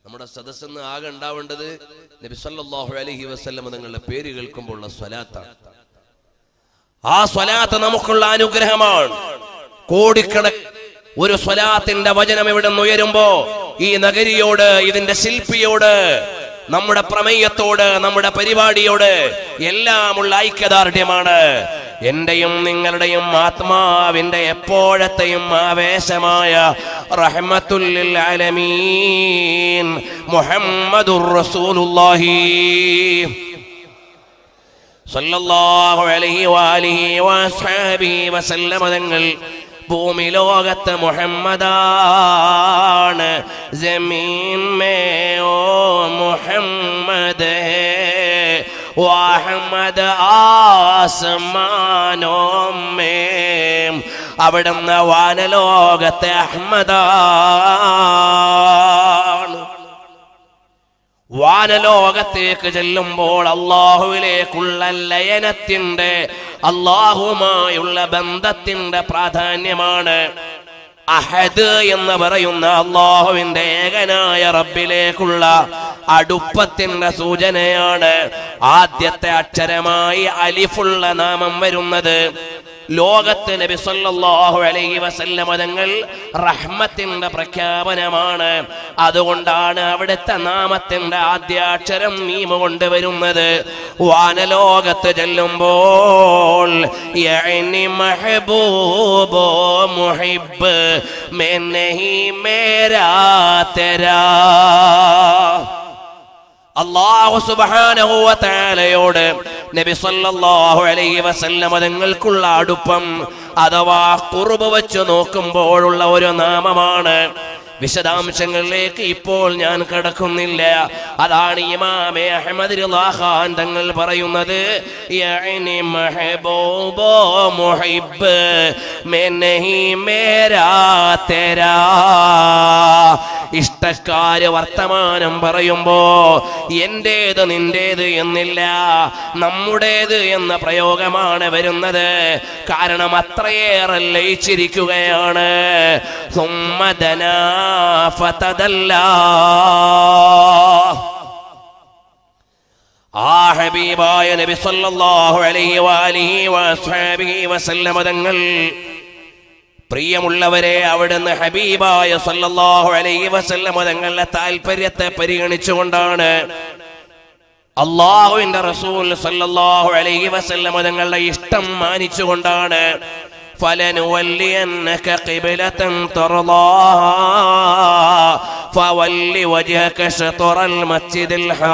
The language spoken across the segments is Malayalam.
നമ്മുടെ സദസ്സെന്ന് ആകെ ഉണ്ടാവേണ്ടത് നബി സല്ലല്ലാഹു അലൈഹി വസല്ലം നിങ്ങളുടെ പേര് കേൾക്കുമ്പോൾ ഉള്ള സ്വലാത്താണ് ആ സ്വലാത്ത് നമുക്കുള്ള അനുഗ്രഹമാണ് കോടിക്കണക്ക് ഒരു സ്വലാത്തിന്റെ വചനം ഇവിടെ നിന്ന് ഉയരുമ്പോ ഈ നഗരിയോട് ഇതിന്റെ ശില്പിയോട് നമ്മുടെ പ്രമേയത്തോട് നമ്മുടെ പരിപാടിയോട് എല്ലാമുള്ള ഐക്യദാർഢ്യമാണ് എന്റെയും നിങ്ങളുടെയും ആത്മാവിന്റെ എപ്പോഴത്തെയും ആവേശമായ റഹ്മത്തുല്ലിൽ ആലമീൻ മുഹമ്മദുർ റസൂലുള്ളാഹി സല്ലല്ലാഹു അലൈഹി വാലിഹി വസ്ഹാബിഹി വസല്ലമ തങ്ങൾ ഭൂമി ലോകത്ത് മുഹമ്മദാണ് ജമീൻ മേ ഓ മുഹമ്മദ് വഹമ്മദ് ആസമാനോ മേ അവിടുന്ന് വാനലോകത്തെ അഹമ്മദാണ് വാനലോകത്തേക്ക് ചെല്ലുമ്പോൾ അള്ളാഹുവിലേക്കുള്ള ലയനത്തിന്റെ അള്ളാഹുമായുള്ള ബന്ധത്തിന്റെ പ്രാധാന്യമാണ് അഹദ് എന്ന് പറയുന്ന അള്ളാഹുവിന്റെ ഏകനായ റബ്ബിലേക്കുള്ള അടുപ്പത്തിന്റെ സൂചനയാണ് ആദ്യത്തെ അക്ഷരമായി അലിഫുള്ള നാമം വരുന്നത് ലോകത്ത് നബി സല്ലല്ലാഹു അലൈഹി വസല്ലമ തങ്ങൾ റഹ്മത്തിന്റെ പ്രഖ്യാപനമാണ് അതുകൊണ്ടാണ് അവിടുത്തെ നാമത്തിന്റെ ആദ്യാക്ഷരം മീമ കൊണ്ടുവരുന്നത് വാനലോകത്ത് ചെല്ലുമ്പോൾ യഅനി മഹബൂബോ മുഹിബ് मैं नहीं मेरा तेरा അള്ളാഹു സുബ്ഹാനഹു വ തആലയോട് നബി സല്ലല്ലാഹു അലൈഹി വസല്ലം തങ്ങൾക്കുള്ള അടുപ്പം അഥവാ ഖുർബ് വെച്ച് നോക്കുമ്പോഴുള്ള ഒരു നാമമാണ് വിശദാംശങ്ങളിലേക്ക് ഇപ്പോൾ ഞാൻ കടക്കുന്നില്ല അതാണ് ഇമാമെ അഹമ്മദ് ഖാൻ തങ്ങൾ പറയുന്നത് യഅനി മഹബൂബോ മുഹിബ് मैं नहीं मेरा तेरा ഇഷ്ടക്കാര് വർത്തമാനം പറയുമ്പോ എന്റേത് നിന്റേത് എന്നില്ല നമ്മുടേത് എന്ന പ്രയോഗമാണ് വരുന്നത് കാരണം അത്രയേറെ ലയിച്ചിരിക്കുകയാണ് സുമ്മദനാ ഫതദല്ലാ. ആ ഹബീബായ നബി സല്ലല്ലാഹു അലൈഹി വാലിഹി വസ്ഹാബിഹി വസല്ലമ തങ്ങൾ പ്രിയമുള്ളവരെ അവിടുന്ന് ഹബീബായ സല്ലല്ലാഹു അലൈഹി വസല്ലമ തങ്ങളുടെ താല്പര്യത്തെ പരിഗണിച്ചുകൊണ്ടാണ് അള്ളാഹുവിന്റെ റസൂൽ സല്ലല്ലാഹു അലൈഹി വസല്ലമ തങ്ങളുടെ ഇഷ്ടം മാനിച്ചുകൊണ്ടാണ് فلنولينك قبلة ترضاها فول وجهك شطر المسجد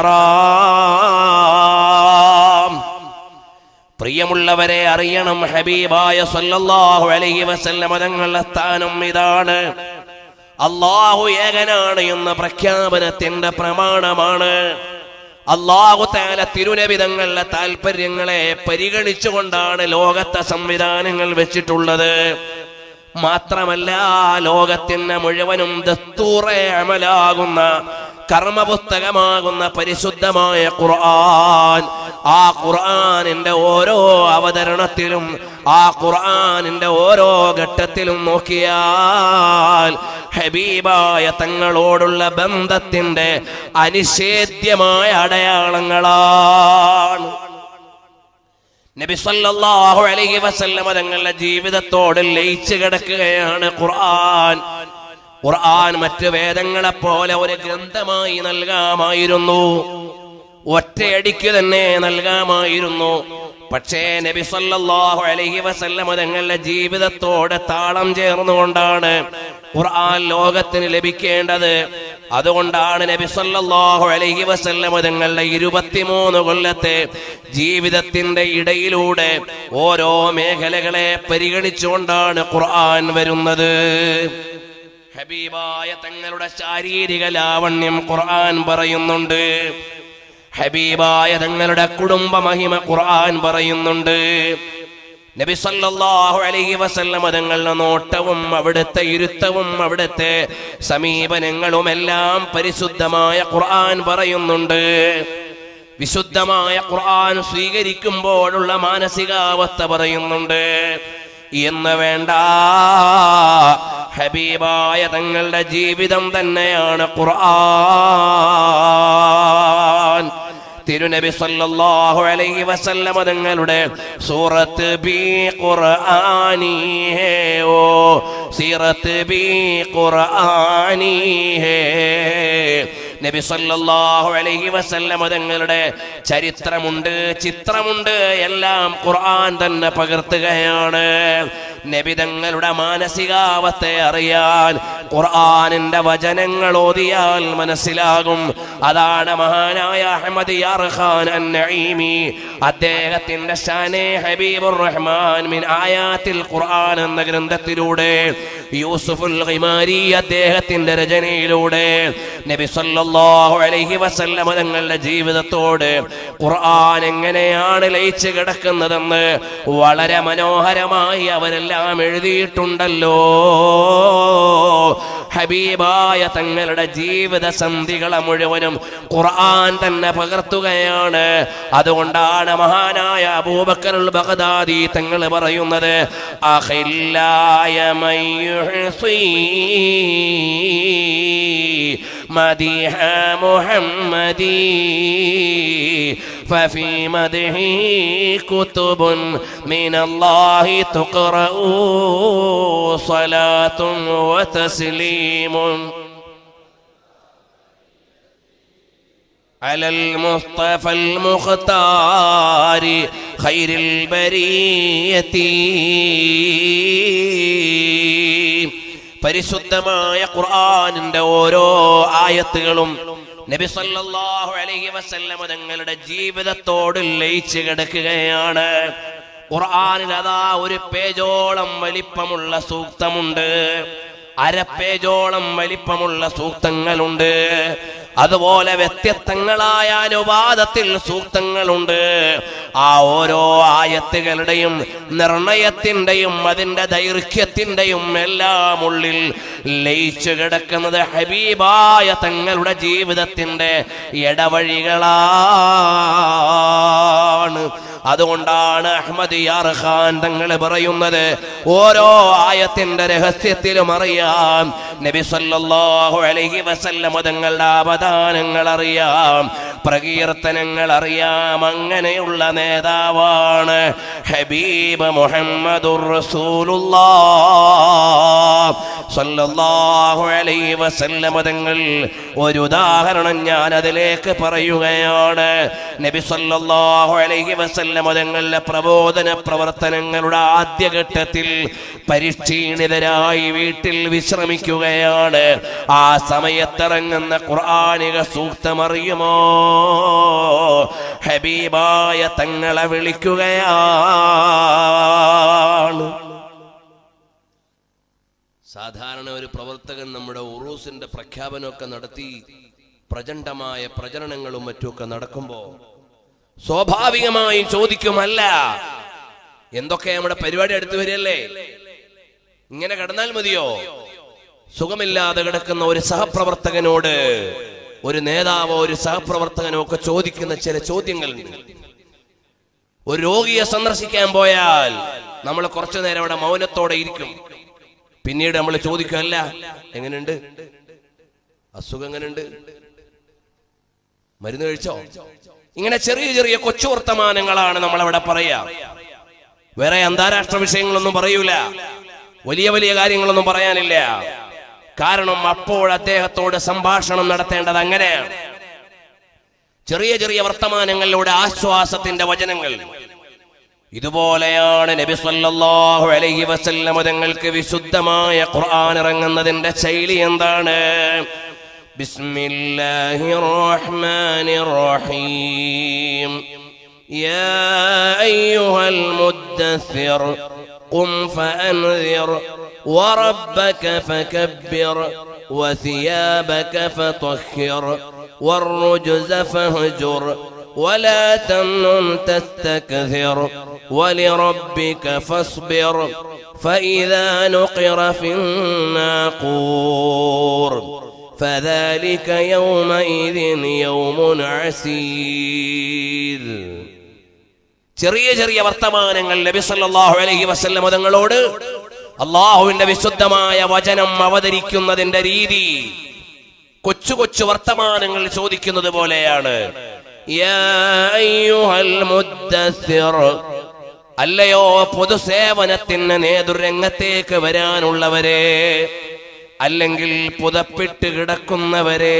الحرام പ്രിയമുള്ളവരെ അറിയണം ഹബീബായ സല്ലല്ലാഹു അലൈഹി വസല്ലമ തങ്ങളുടെ സ്ഥാനം ഇതാണ് അള്ളാഹു ഏകനാണ് എന്ന പ്രഖ്യാപനത്തിന്റെ പ്രമാണമാണ് അള്ളാഹു താല തിരുനബിതങ്ങളുടെ താല്പര്യങ്ങളെ പരിഗണിച്ചുകൊണ്ടാണ് ലോകത്തെ സംവിധാനങ്ങൾ വെച്ചിട്ടുള്ളത് മാത്രമല്ല ലോകത്തിന് മുഴുവനും ദസ്തൂറെ അമലാകുന്ന കർമ്മപുസ്തകമാകുന്ന പരിശുദ്ധമായ ഖുർആൻ ആ ഖുർആനിന്റെ ഓരോ അവതരണത്തിലും ആ ഖുർആനിന്റെ ഓരോ ഘട്ടത്തിലും നോക്കിയാൽ ഹബീബായ തങ്ങളോടുള്ള ബന്ധത്തിന്റെ അനിഷേധ്യമായ അടയാളങ്ങളാണ് നബി സല്ലല്ലാഹു അലൈഹി വസല്ലമ തങ്ങളുടെ ജീവിതത്തോട് ലയിച്ചു കിടക്കുകയാണ് ഖുർആൻ ഖുർആൻ മറ്റ് വേദങ്ങളെ പോലെ ഒരു ഗ്രന്ഥമായി നൽകാമായിരുന്നു ഒറ്റയടിക്ക് തന്നെ നൽകാമായിരുന്നു പക്ഷേ നബി സല്ലല്ലാഹു അലൈഹി വസല്ലമ തങ്ങളുടെ ജീവിതത്തോട് താളം ചേർന്നുകൊണ്ടാണ് ഖുർആൻ ലോകത്തിന് ലഭിക്കേണ്ടത് അതുകൊണ്ടാണ് നബി സല്ലല്ലാഹു അലൈഹി വസല്ലമ തങ്ങളുടെ ഇരുപത്തിമൂന്ന് കൊല്ലത്തെ ജീവിതത്തിന്റെ ഇടയിലൂടെ ഓരോ മേഖലകളെ പരിഗണിച്ചുകൊണ്ടാണ് ഖുർആൻ വരുന്നത് ഹബീബായ തങ്ങളുടെ ശാരീരിക ലാവണ്യം ഖുർആൻ പറയുന്നുണ്ട് ഹബീബായ തങ്ങളുടെ കുടുംബ മഹിമ ഖുർആൻ പറയുന്നുണ്ട് നബി സല്ലല്ലാഹു അലൈഹി വസല്ലമ തങ്ങളുടെ നോട്ടവും അവിടുത്തെ ഇരുത്തവും അവിടുത്തെ സമീപനങ്ങളും എല്ലാം പരിശുദ്ധമായ ഖുർആൻ പറയുന്നുണ്ട് വിശുദ്ധമായ ഖുർആൻ സ്വീകരിക്കുമ്പോഴുള്ള മാനസികാവസ്ഥ പറയുന്നുണ്ട് എന്ന് വേണ്ട ഹബീബായ തങ്ങളുടെ ജീവിതം തന്നെയാണ് ഖുർആൻ തിരുനബി സല്ലല്ലാഹു അലൈഹി വസല്ലമ തങ്ങളുടെ സൂറത്ത് ബി ഖുർആനി ഹേ ഓ സീറത്ത് ബി ഖുർആനി ഹേ നബി സല്ലല്ലാഹു അലൈഹി വസല്ലമ തങ്ങളുടെ ചരിത്രമുണ്ട് ചിത്രമുണ്ട് എല്ലാം ഖുർആൻ തന്നെ പകർത്തുകയാണ് നബി തങ്ങളുടെ മാനസികാവസ്ഥയെ അറിയാൻ ഖുർആനിന്റെ വചനങ്ങൾ ഓതിയാൽ മനസ്സിലാകും അതാണ് മഹാനായ അഹമ്മദ് യാർ ഖാൻ അന്നഈമി അദ്ദേഹത്തിന്റെ ഷാനെ ഹബീബുർ റഹ്മാൻ മിൻ ആയാത്തിൽ ഖുർആൻ എന്ന ഗ്രന്ഥത്തിലൂടെ യൂസുഫുൽ ഖിമാരി അദ്ദേഹത്തിന്റെ രചനയിലൂടെ നബി സല്ലല്ലാഹു അലൈഹി വസല്ലമ തങ്ങളുടെ ജീവിതത്തോട് ഖുർആൻ എങ്ങനെയാണ് ലയിച്ചു കിടക്കുന്നതെന്ന് വളരെ മനോഹരമായി അവരെല്ലാം എഴുതിയിട്ടുണ്ടല്ലോ ഹബീബായ തങ്ങളുടെ ജീവിത സന്ധികളെ മുഴുവനും ഖുർആൻ തന്നെ പകർത്തുകയാണ് അതുകൊണ്ടാണ് മഹാനായ അബൂബക്കറുൽ ബഗ്ദാദി തങ്ങൾ പറയുന്നത് അഖില്ലായ മയ്യുഹ്സീ مديح محمد ففي مدحه كتب من الله تقرأ صلاة وتسليم على المصطفى المختار خير البرية പരിശുദ്ധമായ ഖുർആനിന്റെ ഓരോ ആയത്തുകളും നബി സല്ലല്ലാഹു അലൈഹി വസല്ലമ തങ്ങളുടെ ജീവിതത്തോട് ലയിച്ച് കിടക്കുകയാണ് ഖുർആനിൽ അതാ ഒരു പേജോളം വലിപ്പമുള്ള സൂക്തമുണ്ട് അരപ്പേജോളം വലിപ്പമുള്ള സൂക്തങ്ങളുണ്ട് അതുപോലെ വ്യത്യസ്തങ്ങളായ അനുവാദത്തിൽ സൂക്തങ്ങളുണ്ട് ആ ഓരോ ആയത്തുകളുടെയും നിർണയത്തിന്റെയും അതിന്റെ ദൈർഘ്യത്തിന്റെയും എല്ലാം ഉള്ളിൽ ലയിച്ചു കിടക്കുന്നത് ഹബീബായ തങ്ങളുടെ ജീവിതത്തിന്റെ ഇടവഴികളാണ് അതുകൊണ്ടാണ് അഹമ്മദ് യാർ ഖാൻ തങ്ങൾ പറയുന്നത് ഓരോ ആയത്തിന്റെ രഹസ്യത്തിലും അറിയാം നബി സല്ലല്ലാഹു അലൈഹി വസല്ലമ തങ്ങളുടെ അവദാനങ്ങൾ അറിയാം പ്രകീർത്തനങ്ങൾ അറിയാം അങ്ങനെയുള്ള നേതാവാണ് ഹബീബ് മുഹമ്മദുർ റസൂലുള്ളാഹ് സല്ലല്ലാഹു അലൈഹി വസല്ലമ തങ്ങൾ ഒരു ഉദാഹരണം ഞാൻ അതിലേക്ക് പറയുകയാണ് നബി സല്ലല്ലാഹു അലൈഹി വസല്ലമ തങ്ങളുടെ പ്രബോധന പ്രവർത്തനങ്ങളുടെ ആദ്യഘട്ടത്തിൽ പരിക്ഷീണിതരായി വീട്ടിൽ വിശ്രമിക്കുകയാണ് ആ സമയത്തിറങ്ങുന്ന ഖുർആനിക സൂക്തമറിയുമോ ഹബീബായ തങ്ങളെ വിളിക്കുകയാണ് സാധാരണ ഒരു പ്രവർത്തകൻ നമ്മുടെ ഉറൂസിന്റെ പ്രഖ്യാപനമൊക്കെ നടത്തി പ്രചണ്ഡമായ പ്രചരണങ്ങളും മറ്റുമൊക്കെ നടക്കുമ്പോ സ്വാഭാവികമായും ചോദിക്കുമല്ല എന്തൊക്കെ നമ്മുടെ പരിപാടി അടുത്ത് വരികയല്ലേ ഇങ്ങനെ കിടന്നാൽ മതിയോ സുഖമില്ലാതെ കിടക്കുന്ന ഒരു സഹപ്രവർത്തകനോട് ഒരു നേതാവോ ഒരു സഹപ്രവർത്തകനോ ഒക്കെ ചോദിക്കുന്ന ചില ചോദ്യങ്ങളുണ്ട് ഒരു രോഗിയെ സന്ദർശിക്കാൻ പോയാൽ നമ്മൾ കുറച്ചു നേരം അവിടെ മൗനത്തോടെ ഇരിക്കും പിന്നീട് നമ്മൾ ചോദിക്കുമല്ല എങ്ങനെയുണ്ട് അസുഖം എങ്ങനെയുണ്ട് മരുന്ന് കഴിച്ചോ ഇങ്ങനെ ചെറിയ ചെറിയ കൊച്ചു വർത്തമാനങ്ങളാണ് നമ്മൾ അവിടെ പറയാ വേറെ അന്താരാഷ്ട്ര വിഷയങ്ങളൊന്നും പറയൂല വലിയ വലിയ കാര്യങ്ങളൊന്നും പറയാനില്ല കാരണം അപ്പോൾ അദ്ദേഹത്തോട് സംഭാഷണം നടത്തേണ്ടത് അങ്ങനെയാണ് ചെറിയ ചെറിയ വർത്തമാനങ്ങളിലൂടെ ആശ്വാസത്തിന്റെ വചനങ്ങൾ ഇതുപോലെയാണ് നബി സല്ലല്ലാഹു അലൈഹി വസല്ലമ തങ്ങൾക്ക് വിശുദ്ധമായ ഖുർആൻ ഇറങ്ങുന്നതിന്റെ ശൈലി എന്താണ് ബിസ്മില്ലാഹിർ റഹ്മാനിർ റഹീം يا أيها المدثر قم فأنذر وربك فكبر وثيابك فطهر والرجز فاهجر ولا تمنن تستكثر ولربك فاصبر فإذا نقر في الناقور فذلك يومئذ يوم عسير ചെറിയ ചെറിയ വർത്തമാനങ്ങൾ നബി സല്ലല്ലാഹു അലൈഹി വസല്ലം തങ്ങളോട് അള്ളാഹുവിന്റെ വിശുദ്ധമായ വചനം അവതരിക്കുന്നതിന്റെ രീതി കൊച്ചു കൊച്ചു വർത്തമാനങ്ങൾ ചോദിക്കുന്നത് പോലെയാണ് യാ അയ്യുഹൽ മുദ്ദസ്സിർ. അല്ലയോ പൊതുസേവനത്തിന് നേതൃരംഗത്തേക്ക് വരാനുള്ളവരെ അല്ലെങ്കിൽ പുതപ്പിട്ട് കിടക്കുന്നവരെ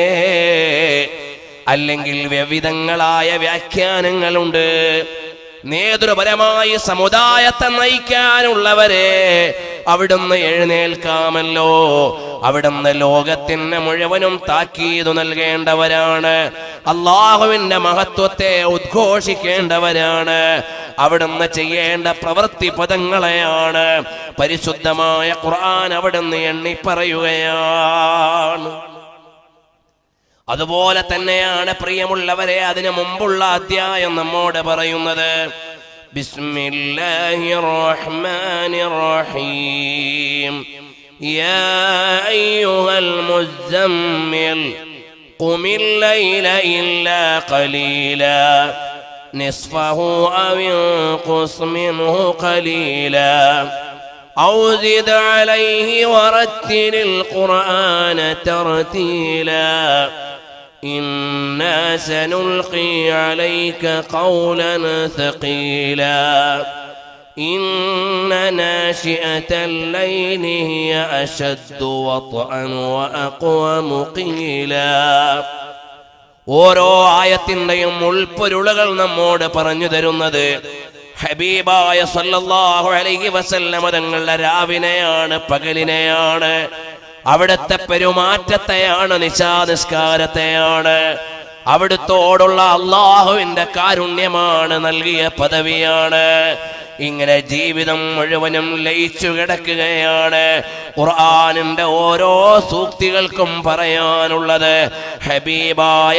അല്ലെങ്കിൽ വിവിധങ്ങളായ വ്യാഖ്യാനങ്ങളുണ്ട് നേതൃപരമായി സമുദായത്തെ നയിക്കാനുള്ളവരെ അവിടുന്ന് എഴുന്നേൽക്കാമല്ലോ അവിടുന്ന് ലോകത്തിന് മുഴുവനും താക്കീതു നൽകേണ്ടവരാണ് അള്ളാഹുവിന്റെ മഹത്വത്തെ ഉദ്ഘോഷിക്കേണ്ടവരാണ് അവിടുന്ന് ചെയ്യേണ്ട പ്രവൃത്തി പദങ്ങളെയാണ് പരിശുദ്ധമായ ഖുർആൻ അവിടുന്ന് എണ്ണി പറയുകയാണ് അതുപോലെ തന്നെയാണ് പ്രിയമുള്ളവരെ അതിനു മുമ്പുള്ള അധ്യായം നമ്മോട് പറയുന്നത് ബിസ്മില്ലാഹിർ റഹ്മാനിർ റഹീം യാ അയ്യുഹൽ മുസമ്മിൽ قم الليل إلا قليلا نصفه أو انقص منه قليلا أو زد عليه ورتل القرآن ترتيلا إنا سنلقي عليك قولا ثقيلا إن ناشئة الليل هي أشد وطئا وأقوم قيلا ഓരോ ആയത്തിന്റെയും ഉൾപ്പൊരുളുകൾ നമ്മോട് പറഞ്ഞു തരുന്നത് ഹബീബായ സല്ലല്ലാഹു അലൈഹി വസല്ലമ തങ്ങളുടെ രാവിനെയാണ് പകലിനെയാണ് അവിടുത്തെ പെരുമാറ്റത്തെയാണ് നിശാനിസ്കാരത്തെയാണ് അവിടുത്തോടുള്ള അള്ളാഹുവിന്റെ കാരുണ്യമാണ് നൽകിയ പദവിയാണ് ഇങ്ങനെ ജീവിതം മുഴുവനും ലയിച്ചു കിടക്കുകയാണ് ഖുർആാനിന്റെ ഓരോ സൂക്തികൾക്കും പറയാനുള്ളത് ഹബീബായ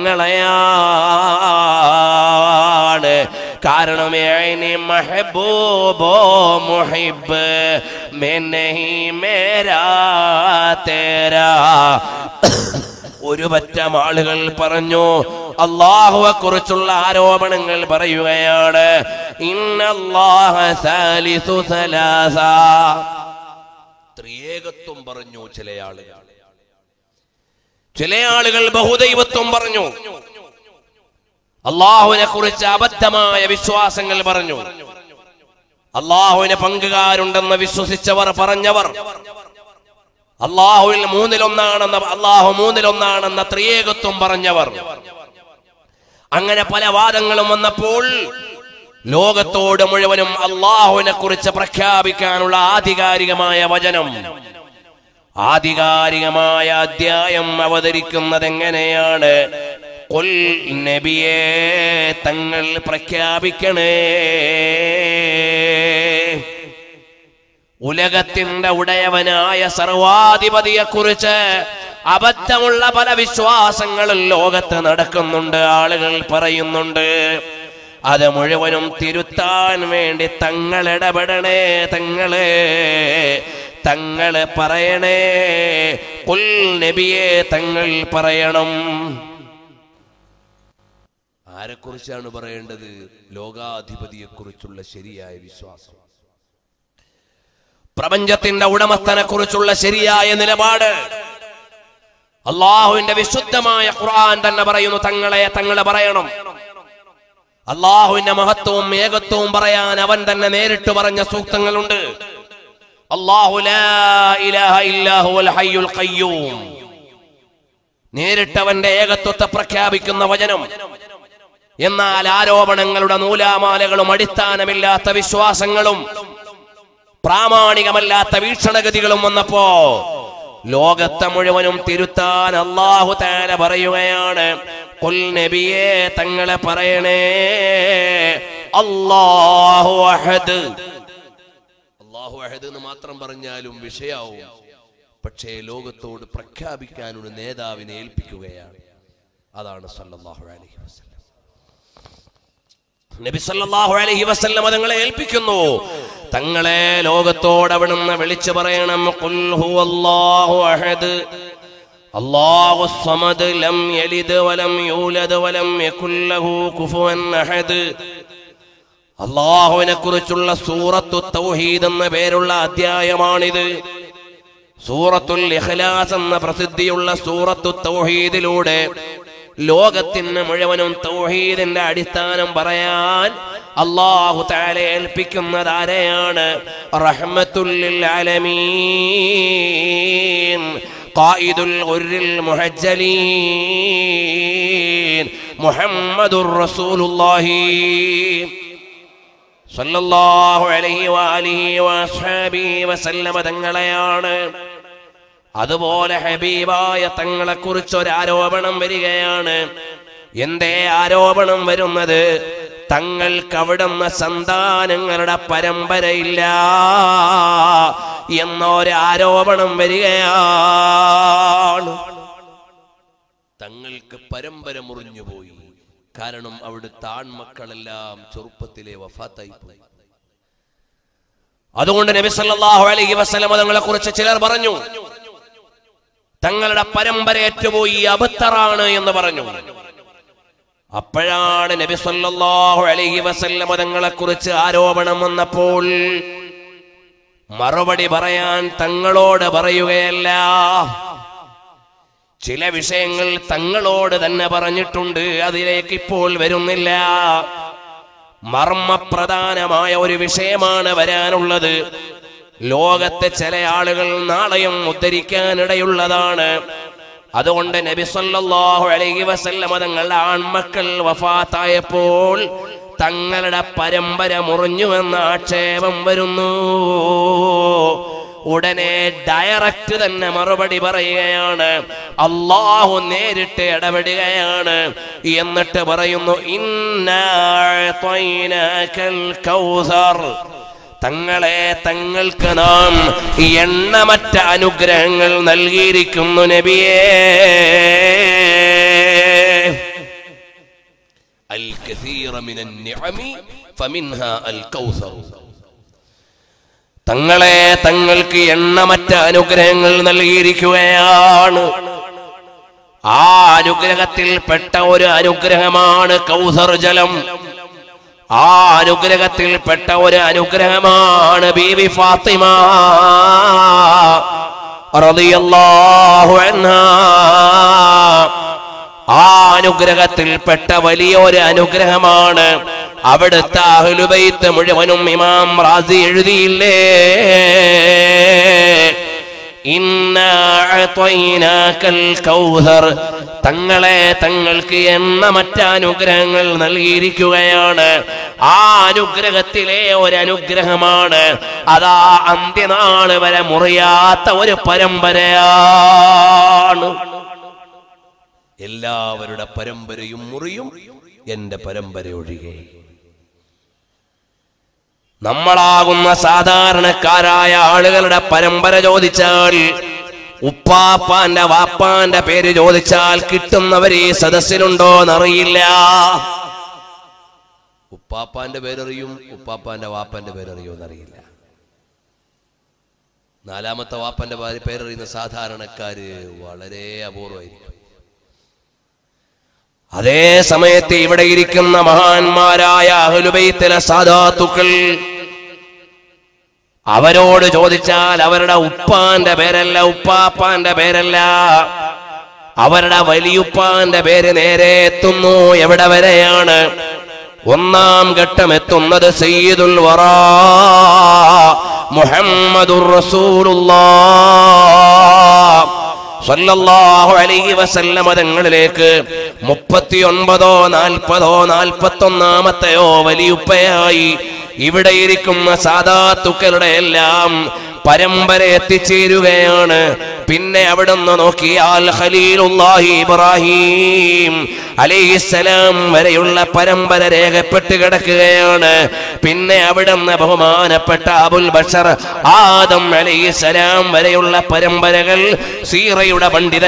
തങ്ങളെയാണ് കാരണം ഏനി മഹബൂബോ മുഹിബ് മെനഹി മേരാ തേരാ ഒരു പറ്റം ആളുകൾ പറഞ്ഞു അള്ളാഹുവെ കുറിച്ചുള്ള ആരോപണങ്ങൾ പറയുകയാണ് ഇന്നല്ലാഹ സാലിസു സലാസ ത്രിയേകത്വം പറഞ്ഞു ചില ആളുകൾ ചില ആളുകൾ ബഹുദൈവത്വം പറഞ്ഞു അള്ളാഹുവിനെ കുറിച്ച് അബദ്ധമായ വിശ്വാസങ്ങൾ പറഞ്ഞു അള്ളാഹുവിന് പങ്കുകാരുണ്ടെന്ന് വിശ്വസിച്ചവർ പറഞ്ഞവർ അള്ളാഹുവിൽ മൂന്നിലൊന്നാണെന്ന അള്ളാഹു മൂന്നിലൊന്നാണെന്ന ത്രിയേകത്വം പറഞ്ഞവർ അങ്ങനെ പല വാദങ്ങളും വന്നപ്പോൾ ലോകത്തോട് മുഴുവനും അള്ളാഹുവിനെ കുറിച്ച് പ്രഖ്യാപിക്കാനുള്ള ആധികാരികമായ വചനം ആധികാരികമായ അധ്യായം അവതരിക്കുന്നത് എങ്ങനെയാണ് കൊൽ നബിയെ തങ്ങൾ പ്രഖ്യാപിക്കണേ ഉലകത്തിന്റെ ഉടയവനായ സർവാധിപതിയെ കുറിച്ച് അബദ്ധമുള്ള പല വിശ്വാസങ്ങളും ലോകത്ത് നടക്കുന്നുണ്ട് ആളുകൾ പറയുന്നുണ്ട് അത് മുഴുവനും തിരുത്താൻ വേണ്ടി തങ്ങൾ ഇടപെടണേ തങ്ങളെ തങ്ങള് പറയണേ കുൽ നബിയെ തങ്ങൾ പറയണം ആരെക്കുറിച്ചാണ് പറയേണ്ടത് ലോകാധിപതിയെ കുറിച്ചുള്ള ശരിയായ വിശ്വാസം പ്രപഞ്ചത്തിന്റെ ഉടമസ്ഥനെ കുറിച്ചുള്ള ശരിയായ നിലപാട് അള്ളാഹുവിന്റെ വിശുദ്ധമായ ഖുർആൻ തന്നെ പറയുന്നു തങ്ങളെ തങ്ങളെ പറയണം അള്ളാഹുവിന്റെ മഹത്വവും ഏകത്വവും പറയാൻ അവൻ തന്നെ നേരിട്ട് പറഞ്ഞ സൂക്തങ്ങളുണ്ട് അല്ലാഹു ലാ ഇലാഹ ഇല്ലാ ഹുവൽ ഹയ്യുൽ ഖയ്യൂം നേരിട്ട് അവന്റെ ഏകത്വത്തെ പ്രഖ്യാപിക്കുന്ന വചനം എന്നാൽ ആരോപണങ്ങളുടെ നൂലാമാലകളും അടിസ്ഥാനമില്ലാത്ത വിശ്വാസങ്ങളും പ്രാമാണികമല്ലാത്ത വീക്ഷണഗതികളും വന്നപ്പോ ലോകത്തെ മുഴുവനും തിരുത്താൻ അള്ളാഹു താല പറയുകയാണ് കുൽ നബിയെ തങ്ങളെ പറയണേ അള്ളാഹു അഹദ് അള്ളാഹു അഹദ് എന്ന് മാത്രം പറഞ്ഞാലും വിഷയാവും പക്ഷേ ലോകത്തോട് പ്രഖ്യാപിക്കാൻ ഒരു നേതാവിനെ ഏൽപ്പിക്കുകയാണ് അതാണ് സല്ലല്ലാഹു അലൈഹി വസല്ലം നബി സല്ലല്ലാഹു അലൈഹി വസല്ലം തങ്ങളെ ഏൽപ്പിക്കുന്നു തങ്ങളെ ലോകത്തോട് അവിടുന്ന് വിളിച്ചു പറയണം ഖുൽ ഹുവല്ലാഹു അഹദ് അല്ലാഹു സമദ് ലം യലിദ് വലം യൂലദ് വലം യകുൽ ലഹു കുഫുവൻ അഹദ് അള്ളാഹുവിനെ കുറിച്ചുള്ള സൂറത്തു തൗഹീദ് എന്ന പേരുള്ള അധ്യായമാണിത് സൂറത്തുൽ ഇഖ്ലാസ് എന്ന പ്രസിദ്ധിയുള്ള സൂറത്തു തൗഹീദിലൂടെ ലോകത്തിന് മുഴുവനും തൗഹീദിന്റെ അടിസ്ഥാനം പറയാൻ അള്ളാഹു താല ഏൽപ്പിക്കുന്നത് ആരെയാണ് റഹ്മത്തുല്ലിൽ ആലമീൻ قائد الغر المحجلين محمد رسول الله സല്ലല്ലാഹു അലൈഹി വാലിഹി വസ്ഹാബിഹി വസല്ലമ തങ്ങളെയാണ് അതുപോലെ ഹബീബായ തങ്ങളെ കുറിച്ച് ഒരു ആരോപണം വരികയാണ് എന്തേ ആരോപണം വരുന്നത് തങ്ങൾക്ക് അവിടുന്ന് സന്താനങ്ങളുടെ പരമ്പരയില്ല എന്നൊരു ആരോപണം വരികയാണ് തങ്ങൾക്ക് പരമ്പര മുറിഞ്ഞുപോയി കാരണം അവിടുത്തെ ആൺമക്കളെല്ലാം ചെറുപ്പത്തിലെ വഫാത്തായി പോയി അതുകൊണ്ട് നബി സല്ലല്ലാഹു അലൈഹി വസല്ലം തങ്ങളെ കുറിച്ച് ചിലർ പറഞ്ഞു തങ്ങളുടെ പരമ്പര ഏറ്റുപോയി അബത്തറാണ് എന്ന് പറഞ്ഞു അപ്പോഴാണ് നബി സല്ലല്ലാഹു അലൈഹി വസല്ലം തങ്ങളെ കുറിച്ച് ആരോപണം വന്നപ്പോൾ മറുപടി പറയാൻ തങ്ങളോട് പറയുകയല്ല ചില വിഷയങ്ങൾ തങ്ങളോട് തന്നെ പറഞ്ഞിട്ടുണ്ട് അതിലേക്ക് ഇപ്പോൾ വരുന്നില്ല മർമ്മപ്രധാനമായ ഒരു വിഷയമാണ് വരാനുള്ളത് ലോകത്തെ ചില ആളുകൾ നാളെയും ഉദ്ധരിക്കാനിടയുള്ളതാണ് അതുകൊണ്ട് നബി സല്ലല്ലാഹു അലൈഹി വസല്ലമ തങ്ങളുടെ ആൺമക്കൾ വഫാത്തായപ്പോൾ തങ്ങളുടെ പരമ്പര മുറിഞ്ഞുവെന്ന ആക്ഷേപം വരുന്നു ഉടനെ ഡയറക്റ്റ് തന്നെ മറുപടി പറയുകയാണ് അള്ളാഹു നേരിട്ട് ഇടപെടുകയാണ് എന്നിട്ട് പറയുന്നു ഇന്നൽ കൗസർ തങ്ങളെ തങ്ങൾക്ക് നാം എണ്ണമറ്റ അനുഗ്രഹങ്ങൾ നൽകിയിരിക്കുന്നു നബിയേ الكثير من النعم فمنها الكوثر തങ്ങളെ തങ്ങൾക്ക് എണ്ണമറ്റ അനുഗ്രഹങ്ങൾ നൽകിയിരിക്കുകയാണ് ആ അനുഗ്രഹത്തിൽപ്പെട്ട ഒരു അനുഗ്രഹമാണ് കൗസർ ജലം ആ അനുഗ്രഹത്തിൽപ്പെട്ട ഒരു അനുഗ്രഹമാണ് ബീവി ഫാത്തിമ റളിയല്ലാഹു അൻഹാ ആ അനുഗ്രഹത്തിൽപ്പെട്ട വലിയൊരു അനുഗ്രഹമാണ് അവിടുത്തെ അഹ്ലുബൈത്ത് മുഴുവനും ഇമാം റാസി എഴുതിയില്ലേ ഇന്നാ അഅ്തൈനാക്കൽ കൗസർ തങ്ങളെ തങ്ങൾക്ക് എണ്ണമറ്റ അനുഗ്രഹങ്ങൾ നൽകിയിരിക്കുകയാണ് ആ അനുഗ്രഹത്തിലെ ഒരു അനുഗ്രഹമാണ് അതാ അന്ത്യനാള് വരെ മുറിയാത്ത ഒരു പരമ്പരയാണ് എല്ലാവരുടെ പരമ്പരയും മുറിയും എന്റെ പരമ്പര ഒഴികെ നമ്മളാകുന്ന സാധാരണക്കാരായ ആളുകളുടെ പരമ്പര ചോദിച്ചാൽ ഉപ്പാപ്പാന്റെ വാപ്പാന്റെ പേര് ചോദിച്ചാൽ കിട്ടുന്നവർ ഈ സദസ്സിലുണ്ടോ എന്നറിയില്ല ഉപ്പാപ്പാന്റെ പേരറിയും ഉപ്പാപ്പാന്റെ വാപ്പാന്റെ പേരറിയോ എന്നറിയില്ല നാലാമത്തെ വാപ്പന്റെ പേര് പേരറിയുന്ന സാധാരണക്കാര് വളരെ അപൂർവമായിരിക്കും അതേ സമയത്ത് ഇവിടെ ഇരിക്കുന്ന മഹാന്മാരായ അഹ്ലുബൈത്തിലെ സാധാത്തുക്കൾ അവരോട് ചോദിച്ചാൽ അവരുടെ ഉപ്പാന്റെ പേരല്ല ഉപ്പാപ്പാന്റെ പേരല്ല അവരുടെ വലിയുപ്പാന്റെ പേര് നേരെ എത്തുന്നു എവിടെ വരെയാണ് ഒന്നാം ഘട്ടം എത്തുന്നത് സയ്യിദുൽ വറാ മുഹമ്മദുർ റസൂലുള്ളാഹ് സല്ലല്ലാഹു അലൈഹി വസല്ലമ തങ്ങളിലേക്ക് മുപ്പത്തിയൊൻപതോ നാൽപ്പതോ നാൽപ്പത്തൊന്നാമത്തെയോ വലിയുപ്പയായി ഇവിടെ ഇരിക്കുന്ന സാധാത്തുക്കളുടെ എല്ലാം പരമ്പര എത്തിച്ചേരുകയാണ് പിന്നെ അവിടുന്ന് നോക്കിയാൽ ഖലീലുല്ലാഹി ഇബ്രാഹിം അലൈഹിസ്സലാം വരെയുള്ള പരമ്പര രേഖപ്പെട്ട് കിടക്കുകയാണ് പിന്നെ അവിടുന്ന് ബഹുമാനപ്പെട്ട അബുൽ ബഷർ ആദം അലൈഹിസ്സലാം വരെയുള്ള പരമ്പരകൾ സീറയുടെ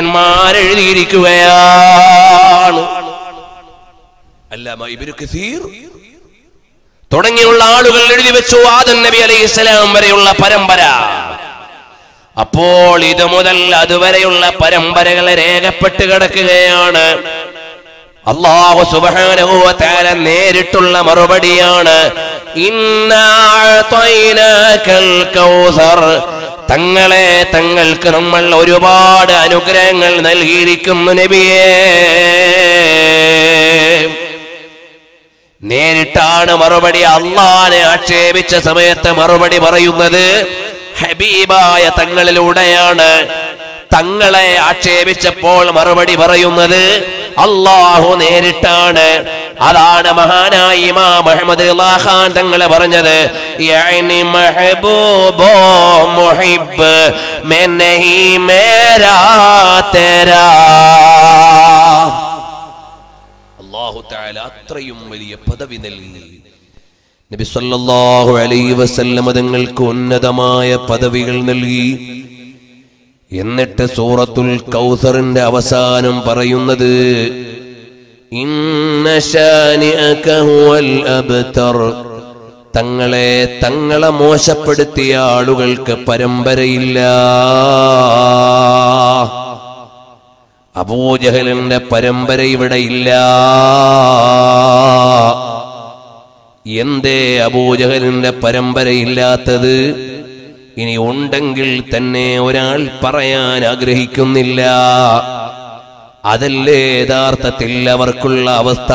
പണ്ഡിതന്മാരെഴുതിയിരിക്കുകയാണ് അല്ലാമ ഇബ്നു കസീർ തുടങ്ങിയുള്ള ആളുകൾ എഴുതി വെച്ചു ആദം നബി അലൈഹി സ്വലാം വരെയുള്ള പരമ്പര അപ്പോൾ ഇത് മുതൽ അതുവരെയുള്ള പരമ്പരകളെ രേഖപ്പെട്ട് കിടക്കുകയാണ് അള്ളാഹു സുബ്ഹാനഹു വ തആല നേരിട്ടുള്ള മറുപടിയാണ് ഇന്നാ അഅ്തൈനാകൽ കൗസർ തങ്ങളെ തങ്ങൾക്ക് നമ്മൾ ഒരുപാട് അനുഗ്രഹങ്ങൾ നൽകിയിരിക്കുന്നു നബിയേ നേരിട്ടാണ് മറുപടി അള്ളാനെ ആക്ഷേപിച്ച സമയത്ത് മറുപടി പറയുന്നത് ഹബീബായ തങ്ങളിലൂടെയാണ് തങ്ങളെ ആക്ഷേപിച്ചപ്പോൾ മറുപടി പറയുന്നത് അള്ളാഹു നേരിട്ടാണ് അതാണ് മഹാനായ ഇമാം മുഹമ്മദ് ഖാൻ തങ്ങളെ പറഞ്ഞത് യഅനി മഹബൂബോ മുഹിബ് मैं नहीं मेरा तेरा അള്ളാഹു താല അത്രയും വലിയ പദവി നൽകി നബി സല്ലല്ലാഹു അലൈഹി വസല്ലമ തങ്ങൾക്ക് ഉന്നതമായ പദവികൾ നൽകി എന്നിട്ട് സൂറത്തുൽ കൗസറിന്റെ അവസാനം പറയുന്നത് ഇന്ന ശാനിഅക ഹുവൽ അബ്തർ തങ്ങളെ തങ്ങളെ മോശപ്പെടുത്തിയ ആളുകൾക്ക് പരമ്പരയില്ല അബൂജഹലിന്റെ പരമ്പര ഇവിടെ ഇല്ല എന്തേ അബൂജഹലിന്റെ പരമ്പര ഇല്ലാത്തത് ഇനി ഉണ്ടെങ്കിൽ തന്നെ ഒരാൾ പറയാൻ ആഗ്രഹിക്കുന്നില്ല അതല്ലേ യഥാർത്ഥത്തിൽ അവർക്കുള്ള അവസ്ഥ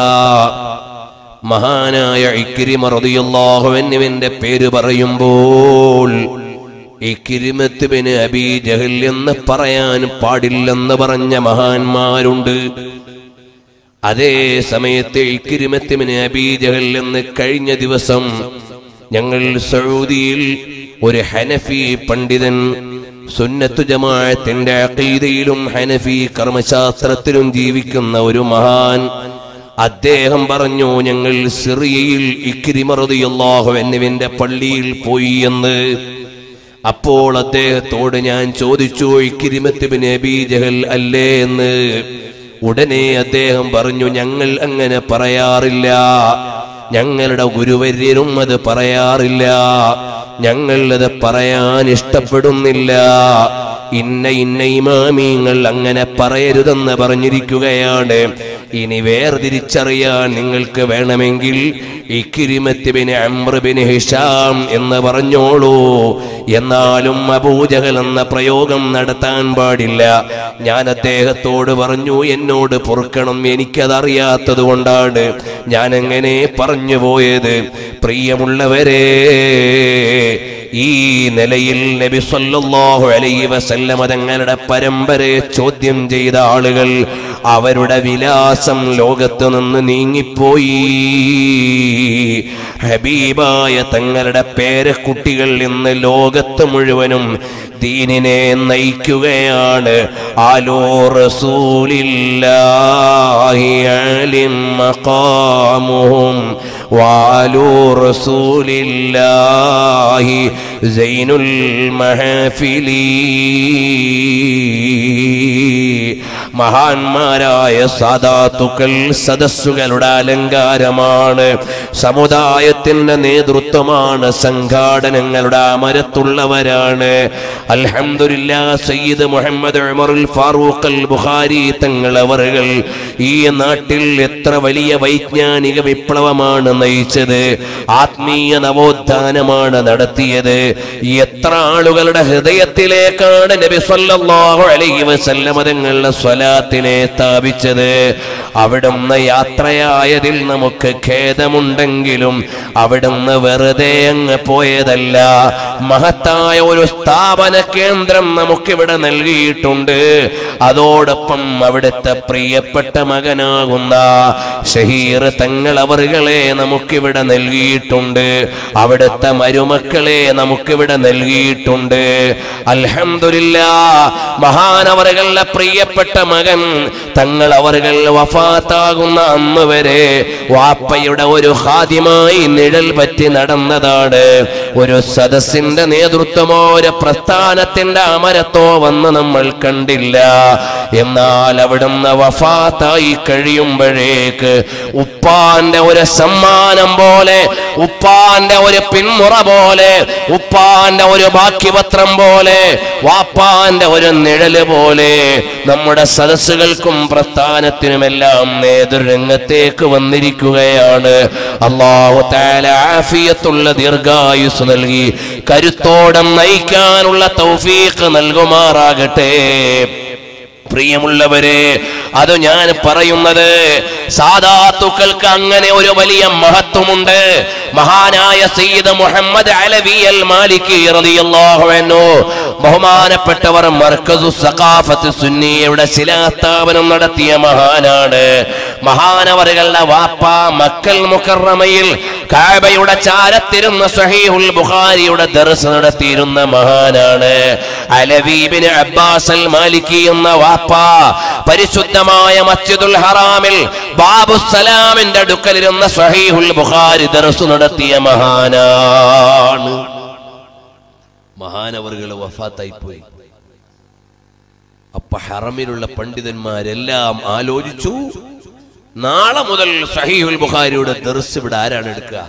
മഹാനായ ഇക്കിരിമറിയുള്ളാഹുവിന്റെ പേര് പറയുമ്പോൾ ഇക്കിരിമത്ത് ബിന് അബീ ജഹൽ എന്ന് പറയാൻ പാടില്ലെന്ന് പറഞ്ഞ മഹാന്മാരുണ്ട് അതേ സമയത്ത് ഇക്കിരിമത്ത് ബിന് അബീ ജഹൽ എന്ന് കഴിഞ്ഞ ദിവസം ഞങ്ങൾ സൗദിയിൽ ഒരു ഹനഫി പണ്ഡിതൻ സുന്നത്തു ജമാഅത്തിന്റെ അഖീദയിലും ഹനഫി കർമ്മശാസ്ത്രത്തിലും ജീവിക്കുന്ന ഒരു മഹാൻ അദ്ദേഹം പറഞ്ഞു ഞങ്ങൾ സിറിയയിൽ ഇക്രിമറുതിയല്ലാഹു എന്നിവന്റെ പള്ളിയിൽ പോയി എന്ന് അപ്പോൾ അദ്ദേഹത്തോട് ഞാൻ ചോദിച്ചു ഇക്രിമത്ത് ബിൻ അബീ ജഹൽ അല്ലേ എന്ന് ഉടനെ അദ്ദേഹം പറഞ്ഞു ഞങ്ങൾ അങ്ങനെ പറയാറില്ല ഞങ്ങളുടെ ഗുരുവര്യരും അത് പറയാറില്ല ഞങ്ങൾ അത് പറയാൻ ഇഷ്ടപ്പെടുന്നില്ല ഇന്ന ഇന്ന ഇമാമീങ്ങൾ അങ്ങനെ പറയരുതെന്ന് പറഞ്ഞിരിക്കുകയാണ് ഇനി വേർതിരിച്ചറിയാൻ നിങ്ങൾക്ക് വേണമെങ്കിൽ ഇക്കിരിമത്തിബിന് അമ്രബിന് ഹിഷാം എന്ന് പറഞ്ഞോളൂ എന്നാലും അബൂജഹൽ എന്ന പ്രയോഗം നടത്താൻ പാടില്ല ഞാൻ അദ്ദേഹത്തോട് പറഞ്ഞു എന്നോട് പൊറുക്കണം എനിക്കതറിയാത്തത് കൊണ്ടാണ് ഞാൻ എങ്ങനെ പറഞ്ഞു പോയത് പ്രിയമുള്ളവരെ ഈ നിലയിൽ നബി സല്ലല്ലാഹു അലൈഹി വസല്ലമ തങ്ങളുടെ പരമ്പരയെ ചോദ്യം ചെയ്ത ആളുകൾ അവരുടെ വിലാസം ലോകത്ത് നിന്ന് നീങ്ങിപ്പോയി ഹബീബായ തങ്ങളുടെ പേരക്കുട്ടികൾ ഇന്ന് ലോകത്ത് മുഴുവനും ദീനിനെ നയിക്കുകയാണ് ആലോ റസൂലില്ലാഹി അലിം മഖാമുഹും വാലു റസൂലില്ലാഹി സൈനുൽ മഹഫിലി മഹാന്മാരായ സാദാത്തുക്കൾ സദസ്സുകളുടെ അലങ്കാരമാണ് സമുദായത്തിന്റെ നേതൃത്വമാണ് സംഘാടനങ്ങളുടെ അമരത്തുള്ളവരാണ് അൽഹംദുലില്ലാ സയ്യിദ് മുഹമ്മദ് ഉമറുൽ ഫാറൂഖ് അൽ ബുഖാരി തങ്ങൾ അവറുകൾ ഈ നാട്ടിൽ എത്ര വലിയ വൈജ്ഞാനിക വിപ്ലവമാണ് നയിച്ചത് ആത്മീയ നവോത്ഥാനമാണ് നടത്തിയത് എത്ര ആളുകളുടെ ഹൃദയത്തിലേക്കാണ് നബി സല്ലല്ലാഹു അലൈഹി വസല്ലമ തങ്ങളുടെ സ്വലാത്തിനെ സ്ഥാപിച്ചത് അവിടുന്ന് യാത്രയായതിൽ നമുക്ക് ഖേദമുണ്ടെങ്കിലും അവിടുന്ന് വെറുതെ അങ്ങ് പോയതല്ല മഹത്തായ ഒരു സ്ഥാപന കേന്ദ്രം നമുക്കിവിടെ നൽകിയിട്ടുണ്ട് അതോടൊപ്പം അവിടുത്തെ പ്രിയപ്പെട്ട മകനാകുന്ന ഷഹീർ തങ്ങൾ അവറുകളെ നമുക്കിവിടെ നൽകിയിട്ടുണ്ട് അവിടുത്തെ മരുമക്കളെ നമുക്കിവിടെ നൽകിയിട്ടുണ്ട് അൽഹംദുലില്ലാ മഹാനവറുകളുടെ പ്രിയപ്പെട്ട മകൻ തങ്ങൾ അവറുകൾ വഫാത്താകുന്ന അന്ന് വരെ വാപ്പയുടെ ഒരു ഹാദ്യമായി നിഴൽ പറ്റി നടന്നതാണ് ഒരു സദസ്സിന്റെ നേതൃത്വമോ ഒരു പ്രസ്ഥാനത്തിന്റെ അമരത്തോ വന്ന് നമ്മൾ കണ്ടില്ല എന്നാൽ അവിടുന്ന് വഫാത്തായി കഴിയുമ്പോഴേക്ക് ഉപ്പാന്റെ ഒരു സമ്മാനം പോലെ ഉപ്പാന്റെ ഒരു പിന്മുറ പോലെ ഉപ്പാന്റെ ഒരു ബാക്കിപത്രം പോലെ വാപ്പാന്റെ ഒരു നിഴല് പോലെ നമ്മുടെ സദസ്സുകൾക്കും പ്രസ്ഥാനത്തിനുമെല്ലാം എല്ലാം നേതൃരംഗത്തേക്ക് വന്നിരിക്കുകയാണ് അള്ളാഹു താല ആഫിയത്തുള്ള ദീർഘായുസ് നൽകി കരുത്തോടം നയിക്കാനുള്ള തൗഫീഖ് നൽകുമാറാകട്ടെ പ്രിയമുള്ളവരെ അത് ഞാൻ പറയുന്നത് സാധാത്തുക്കൾക്ക് അങ്ങനെ ഒരു വലിയ മഹത്വമുണ്ട് മഹാനായ സയ്യിദ് മുഹമ്മദ് അലവി അൽ മാലികി റളിയല്ലാഹു അൻഹു ബഹുമാനപ്പെട്ടവർ മർക്കസു സഖാഫത്ത് സുന്നിയുടെ ശിലാസ്ഥാപനം നടത്തിയ മഹാനാണ് മഹാനവറുകളുടെ വാപ്പ മക്കൽ മുക്കറമയിൽ കാബയുടെ ചാരത്തിരുന്ന സഹീഹുൽ ബുഖാരിയുടെ ദർസ് നടത്തിയിരുന്ന മഹാനാണ് അലവീബിന് അബ്ബാസ് അൽ മാലിക്കി എന്ന വാപ്പ പരിശുദ്ധമായ മസ്ജിദുൽ ഹറാമിൽ ബാബു സലാമിന്റെ അടുക്കലിരുന്ന സഹീഹുൽ ബുഖാരി ദർസ് നടത്തിയ മഹാനാണ് മഹാനവറുകൾ വഫാത്തായി പോയി അപ്പൊ ഹറമിലുള്ള പണ്ഡിതന്മാരെല്ലാം ആലോചിച്ചു നാളെ മുതൽ സഹീഹുൽ ബുഖാരിയുടെ ദർസ് ഇവിടെ ആരാണ് എടുക്കുക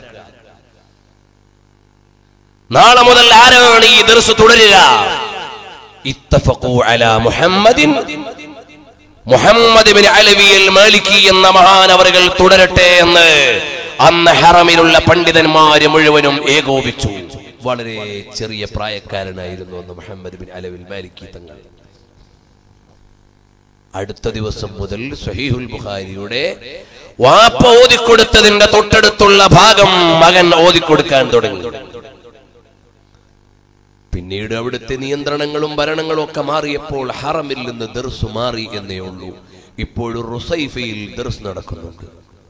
നാളെ മുതൽ ആരാണ് ഈ ദർസ് തുടരുക ഇത്തഫഖു അലാ മുഹമ്മദിൻ മുഹമ്മദ് ബിൻ അലവിയൽ മാലിക്കി എന്ന മഹാനവറുകൾ തുടരട്ടെ എന്ന് അന്ന് ഹറമിലുള്ള പണ്ഡിതന്മാര് മുഴുവനും ഏകോപിച്ചു വളരെ ചെറിയ പ്രായക്കാരനായിരുന്നു അന്ന് മുഹമ്മദ് ബിൻ അലവിൽ മാലിക്കി തങ്ങൾ അടുത്ത ദിവസം മുതൽ സഹീഹുൽ ബുഖാരിയുടെ വാപ്പ ഓതിക്കൊടുത്തതിന്റെ തൊട്ടടുത്തുള്ള ഭാഗം മകൻ ഓതിക്കൊടുക്കാൻ തുടങ്ങി പിന്നീട് അവിടുത്തെ നിയന്ത്രണങ്ങളും ഭരണങ്ങളും ഒക്കെ മാറിയപ്പോൾ ഹറമിൽ നിന്ന് ദർസ് മാറി എന്നേ ഉള്ളൂ ഇപ്പോഴും റുസൈഫയിൽ ദർസ് നടക്കുന്നുണ്ട്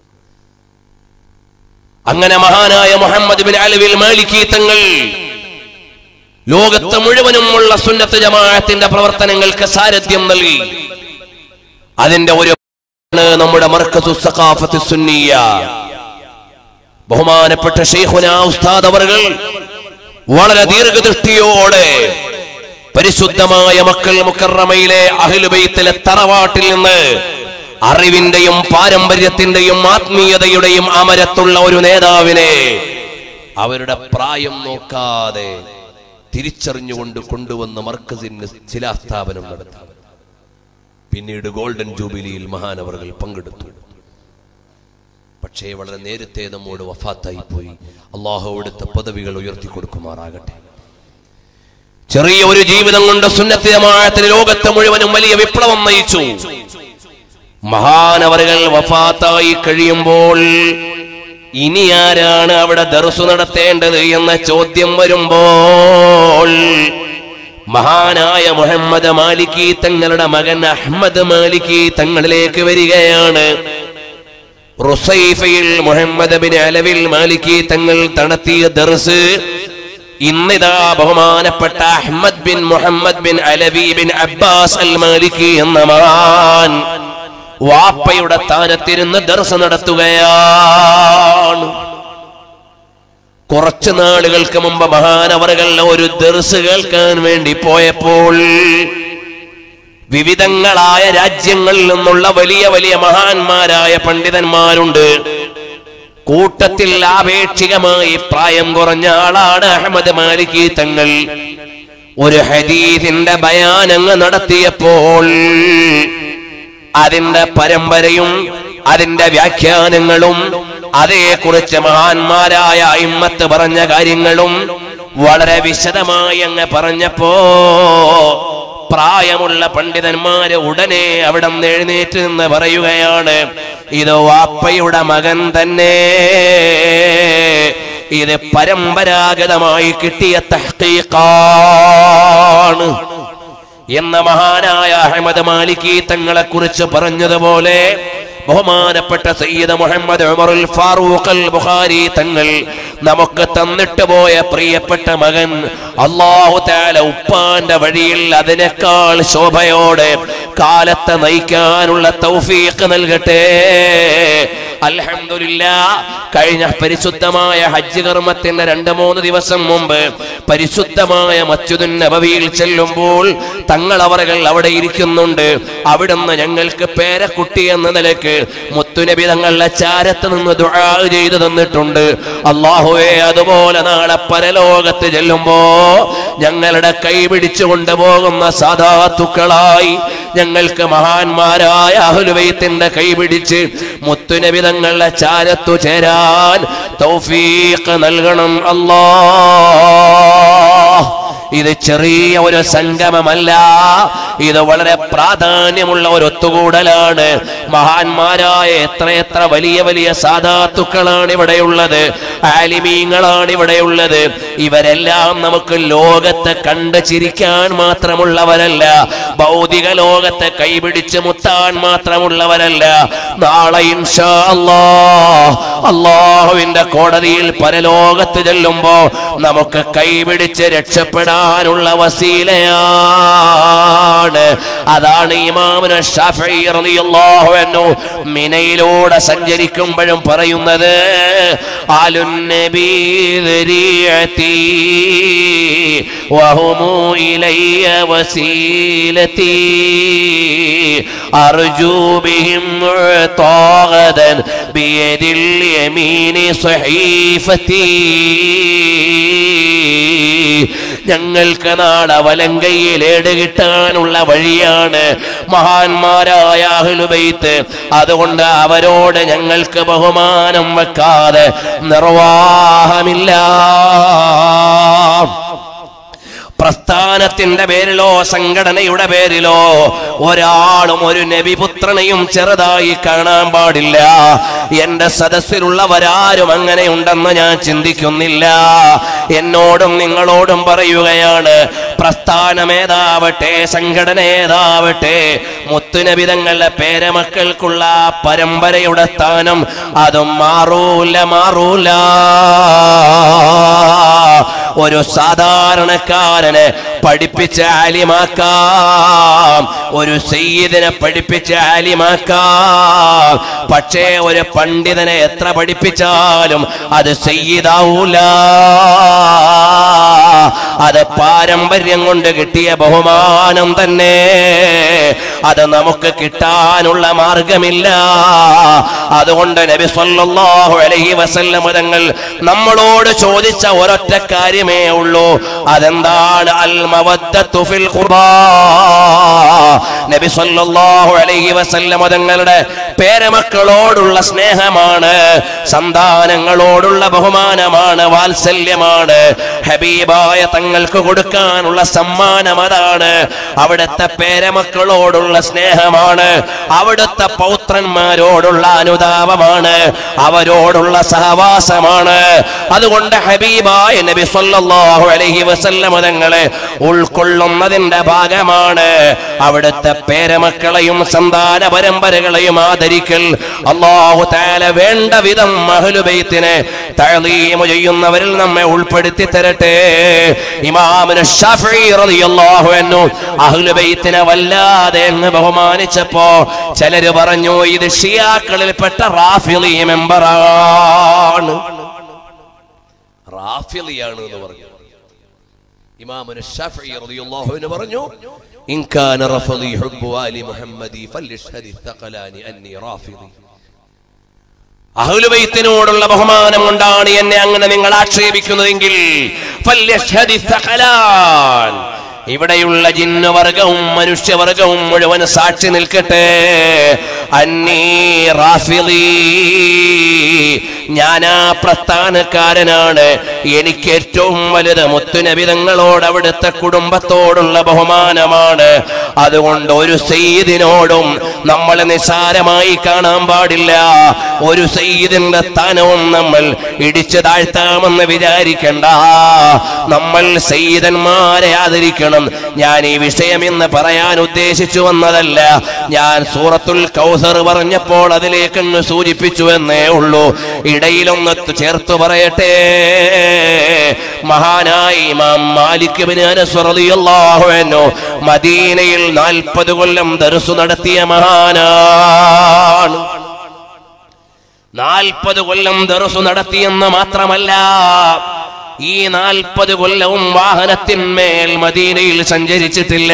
അങ്ങനെ മഹാനായ മുഹമ്മദ് ബിൻ അലവിൽ മാലിക്കി തങ്ങൾ ലോകത്ത് മുഴുവനുമുള്ള സുന്നത്ത് ജമാഅത്തിന്റെ പ്രവർത്തനങ്ങൾക്ക് സാരഥ്യം നൽകി അതിന്റെ ഒരു ആണ് നമ്മുടെ മർക്കസു സഖാഫത്ത് സുന്നിയ ബഹുമാനപ്പെട്ട ഷെയ്ഖുന ഉസ്താദ് അവർകൾ വളരെ ദീർഘദൃഷ്ടിയോടെ പരിശുദ്ധമായ മക്കൾ മുക്കറമയിലെ അഹിലുബൈത്തിലെ തറവാട്ടിൽ നിന്ന് അറിവിന്റെയും പാരമ്പര്യത്തിന്റെയും ആത്മീയതയുടെയും അമരത്തുള്ള ഒരു നേതാവിനെ അവരുടെ പ്രായം നോക്കാതെ തിരിച്ചറിഞ്ഞുകൊണ്ട് കൊണ്ടുവന്ന് മർക്കസിന് ശിലാസ്ഥാപനം നടത്തി പിന്നീട് ഗോൾഡൻ ജൂബിലിയിൽ മഹാനവറുകൾ പങ്കെടുത്തു പക്ഷേ വളരെ നേരത്തെ നമ്മോട് വഫാത്തായി പോയി അള്ളാഹു അവിടുത്തെ പദവികൾ ഉയർത്തി കൊടുക്കുമാറാകട്ടെ ചെറിയ ഒരു ജീവിതം കൊണ്ട് സുന്നത്തിയമായത്തിന് ലോകത്തെ മുഴുവനും വലിയ വിപ്ലവം നയിച്ചു മഹാനവറുകൾ വഫാത്തായി കഴിയുമ്പോൾ ഇനി ആരാണ് അവിടെ ദർസു നടത്തേണ്ടത് എന്ന ചോദ്യം വരുമ്പോൾ മഹാനായ മുഹമ്മദ് മാലിക്കി തങ്ങളുടെ മകൻ അഹമ്മദ് മാലിക്കി തങ്ങളിലേക്ക് വരികയാണ് റുസൈഫയിൽ മുഹമ്മദ് ബിൻ അലവിൽ മാലിക്കി തങ്ങൾ നടത്തിയ ദർസ് ഇന്നിതാ ബഹുമാനപ്പെട്ട അഹമ്മദ് ബിൻ മുഹമ്മദ് ബിൻ അലവി ബിൻ അബ്ബാസ് അൽ മാലിക്കി എന്ന മഹാൻ വാപ്പയുടെ സ്ഥാനത്തിരുന്ന് ദർസ് നടത്തുകയാണ് കുറച്ചു നാളുകൾക്ക് മുമ്പ് മഹാനവറുകളുടെ ഒരു ദർസ് കേൾക്കാൻ വേണ്ടി പോയപ്പോൾ വിവിധങ്ങളായ രാജ്യങ്ങളിൽ നിന്നുള്ള വലിയ വലിയ മഹാന്മാരായ പണ്ഡിതന്മാരുണ്ട് കൂട്ടത്തിൽ ആപേക്ഷികമായി പ്രായം കുറഞ്ഞ ആളാണ് അഹമ്മദ് മാലിക്കി തങ്ങൾ ഒരു ഹദീസിന്റെ ബയാനങ്ങ് നടത്തിയപ്പോൾ അതിന്റെ പരമ്പരയും അതിന്റെ വ്യാഖ്യാനങ്ങളും അതേക്കുറിച്ച് മഹാന്മാരായ ഇമ്മത്ത് പറഞ്ഞ കാര്യങ്ങളും വളരെ വിശദമായി അങ്ങ് പറഞ്ഞപ്പോ പ്രായമുള്ള പണ്ഡിതന്മാര് ഉടനെ അവിടെ നിന്ന് എഴുന്നേറ്റ് നിന്ന് പറയുകയാണ് ഇത് വാപ്പയുടെ മകൻ തന്നെ ഇത് പരമ്പരാഗതമായി കിട്ടിയ തഹ്ഖീഖാണ് എന്ന മഹാനായ അഹമ്മദ് മാലിക്കി തങ്ങളെ കുറിച്ച് പറഞ്ഞതുപോലെ ബഹുമാനപ്പെട്ട സയ്യിദ് മുഹമ്മദ് ഉമറുൽ ഫാറൂഖ് അൽ ബുഖാരി തങ്ങൾ നമുക്ക് തന്നിട്ട് പോയ പ്രിയപ്പെട്ട മകൻ അള്ളാഹു താല ഉപ്പാന്റെ വഴിയിൽ അതിനേക്കാൾ ശോഭയോടെ കാലത്തെ നയിക്കാനുള്ള തൗഫീഖ് നൽകട്ടെ അൽഹംദുലില്ല കഴിഞ്ഞ പരിശുദ്ധമായ ഹജ്ജ് കർമ്മത്തിന്റെ രണ്ട് മൂന്ന് ദിവസം മുമ്പ് പരിശുദ്ധമായ മസ്ജിദുൻ നബവിയിൽ ചെല്ലുമ്പോൾ തങ്ങൾ അവറുകൾ അവിടെ ഇരിക്കുന്നുണ്ട് അവിടുന്ന് ഞങ്ങൾക്ക് പേരക്കുട്ടി എന്ന നിലക്ക് മുത്തുനബി തങ്ങളുടെ ചാരത്ത് നിന്ന് ദുആ ചെയ്തു തന്നിട്ടുണ്ട് അള്ളാഹുവെ അതുപോലെ നാളെ പരലോകത്ത് ചെല്ലുമ്പോ ഞങ്ങളുടെ കൈ പിടിച്ചു കൊണ്ടുപോകുന്ന സാധാത്തുക്കളായി ഞങ്ങൾക്ക് മഹാന്മാരായ അഹുലുബൈത്തിന്റെ കൈ പിടിച്ച് മുത്തുനബി തങ്ങളുടെ ചാരത്തു ചേരാൻ തൗഫീഖ് നൽകണം അല്ലാ ഇത് ചെറിയ ഒരു സംഗമമല്ല ഇത് വളരെ പ്രാധാന്യമുള്ള ഒരു ഒത്തുകൂടലാണ് മഹാന്മാരായ എത്രയെത്ര വലിയ വലിയ സാധാത്തുക്കളാണ് ഇവിടെയുള്ളത് ആലിമീങ്ങളാണ് ഇവിടെയുള്ളത് ഇവരെല്ലാം നമുക്ക് ലോകത്തെ കണ്ട് ചിരിക്കാൻ മാത്രമുള്ളവരല്ല ഭൗതിക ലോകത്തെ കൈപിടിച്ച് മുത്താൻ മാത്രമുള്ളവരല്ല നാളെ ഇൻഷാ അല്ലാ അള്ളാഹുവിന്റെ കോടതിയിൽ പരലോകത്ത് ചെല്ലുമ്പോ നമുക്ക് കൈപിടിച്ച് രക്ഷപ്പെടാനുള്ള വസീലയാണ് അതാണ് ഇമാമുന ഷാഫി റളിയല്ലാഹു അൻഹു മിനയിലൂടെ സഞ്ചരിക്കുമ്പോഴും പറയുന്നത് ആലുന്നബി ذريعتي وهم إلي وسيلتي أرجو بهم معتقدا بيد اليمين صحيفتي ഞങ്ങൾക്ക് നാളെ വലങ്കയിൽ ഏട് കിട്ടാനുള്ള വഴിയാണ് മഹാന്മാരായ അഹ്ലുബൈത്ത് അതുകൊണ്ട് അവരോട് ഞങ്ങൾക്ക് ബഹുമാനം വെക്കാതെ നിർവാഹമില്ല പ്രസ്ഥാനത്തിന്റെ പേരിലോ സംഘടനയുടെ പേരിലോ ഒരാളും ഒരു നബിപുത്രനെയും ചെറുതായി കാണാൻ പാടില്ല എന്റെ സദസ്സിലുള്ളവരാരും അങ്ങനെ ഉണ്ടെന്ന് ഞാൻ ചിന്തിക്കുന്നില്ല എന്നോടും നിങ്ങളോടും പറയുകയാണ് പ്രസ്ഥാനമേതാവട്ടെ സംഘടന ഏതാവട്ടെ മുത്തുനബിതങ്ങളുടെ പേരമക്കൾക്കുള്ള ആ പരമ്പരയുടെ സ്ഥാനം അതും മാറൂല മാറൂല ഒരു സാധാരണക്കാരനെ പഠിപ്പിച്ച് ആലിമാക്കാം ഒരു സയ്യിദിനെ പഠിപ്പിച്ച് ആലിമാക്കാം പക്ഷേ ഒരു പണ്ഡിതനെ എത്ര പഠിപ്പിച്ചാലും അത് സയ്യിദാവൂല അത് പാരമ്പര്യം കൊണ്ട് കിട്ടിയ ബഹുമാനം തന്നെ അത് നമുക്ക് കിട്ടാനുള്ള മാർഗമില്ല അതുകൊണ്ട് നബി സല്ലല്ലാഹു അലൈഹി വസല്ലം തങ്ങൾ നമ്മളോട് ചോദിച്ച ഒരൊറ്റ കാര്യമേ ഉള്ളൂ അതെന്താണ് അൽ മവദ്ദത്തു ഫിൽ ഖുർബാ നബി സല്ലല്ലാഹു അലൈഹി വസല്ലം തങ്ങളുടെ പേരമക്കളോടുള്ള സ്നേഹമാണ് സന്താനങ്ങളോടുള്ള ബഹുമാനമാണ് വാത്സല്യമാണ് ഹബീബായ തങ്ങൾക്ക് കൊടുക്കാനുള്ള സമ്മാനം അതാണ് അവിടുത്തെ പേരമക്കളോടുള്ള സ്നേഹമാണ് അവിടുത്തെ പൗത്രന്മാരോടുള്ള അനുതാപമാണ് അവരോടുള്ള സഹവാസമാണ് അതുകൊണ്ട് ഹബീബായ നബി സല്ലല്ലാഹു അലൈഹി വസല്ലം തങ്ങളെ ഉൾക്കൊള്ളുന്നതിന്റെ ഭാഗമാണ് അവിടുത്തെ പേരമക്കളെയും സന്താന പരമ്പരകളെയും ആദരിക്കൽ അള്ളാഹു താല വേണ്ട വിധം അഹ്ലുബൈത്തിനെ തഴലീമ ചെയ്യുന്നവരിൽ നമ്മെ ഉൾപ്പെടുത്തി തരട്ടെ ഇമാമിന് ഷാഫി റളിയല്ലാഹു അൻഹു അഹ്ലുബൈത്തിനെ വല്ലാതെ അങ്ങ് ബഹുമാനിച്ചപ്പോ ചിലര് പറഞ്ഞു ഇത് ഷിയാക്കളിൽപ്പെട്ട റാഫിളി മെമ്പറാണ് റാഫിളിയാണ് എന്ന് പറഞ്ഞു ഇമാമുന് ഷാഫി റളിയല്ലാഹു അൻഹു പറഞ്ഞു ഇൻ കാന റഫളി ഹുബ്ബു ആലി മുഹമ്മദി ഫല്യഷ്ഹദി തഖലാനി അന്നി റാഫിളി അഹ്ലുബൈത്തിനോടുള്ള ബഹുമാനം കൊണ്ടാണ് എന്നെ അങ്ങനെ നിങ്ങൾ ആക്ഷേപിക്കുന്നതെങ്കിൽ ഫല്യഷ്ഹദി തഖലാൻ ഇവിടെയുള്ള ജിന്നുവർഗവും മനുഷ്യവർഗവും മുഴുവൻ സാക്ഷി നിൽക്കട്ടെ അന്നീ റാഫിളി ഞാൻ ആ പ്രസ്ഥാനക്കാരനാണ് എനിക്ക് ഏറ്റവും വലുത് മുത്തുനബിതങ്ങളോട് അവിടുത്തെ കുടുംബത്തോടുള്ള ബഹുമാനമാണ് അതുകൊണ്ട് ഒരു സെയ്ദിനോടും നമ്മൾ നിസാരമായി കാണാൻ പാടില്ല ഒരു സെയ്ദിന്റെ സ്ഥാനവും നമ്മൾ ഇടിച്ചു താഴ്ത്താമെന്ന് വിചാരിക്കണ്ട നമ്മൾ സെയ്തന്മാരെ ആദരിക്കണം ഞാൻ ഈ വിഷയം ഇന്ന് പറയാൻ ഉദ്ദേശിച്ചു വന്നതല്ല ഞാൻ സൂറത്തുൽ കൗസർ പറഞ്ഞപ്പോൾ അതിലേക്കങ്ങ് സൂചിപ്പിച്ചു എന്നേ ഉള്ളൂ ഇടയിലൊന്ന് ചേർത്ത് പറയട്ടെ മഹാനായ ഇമാം മാലിക് ബിൻ അനസ് റളിയല്ലാഹു അൻഹു മദീനയിൽ നാൽപ്പത് കൊല്ലം ദർസു നടത്തിയ മഹാനാണ് നാൽപ്പത് കൊല്ലം ദർസു നടത്തിയെന്ന് മാത്രമല്ല ഈ നാൽപ്പത് കൊല്ലവും വാഹനത്തിന്മേൽ മദീനയിൽ സഞ്ചരിച്ചിട്ടില്ല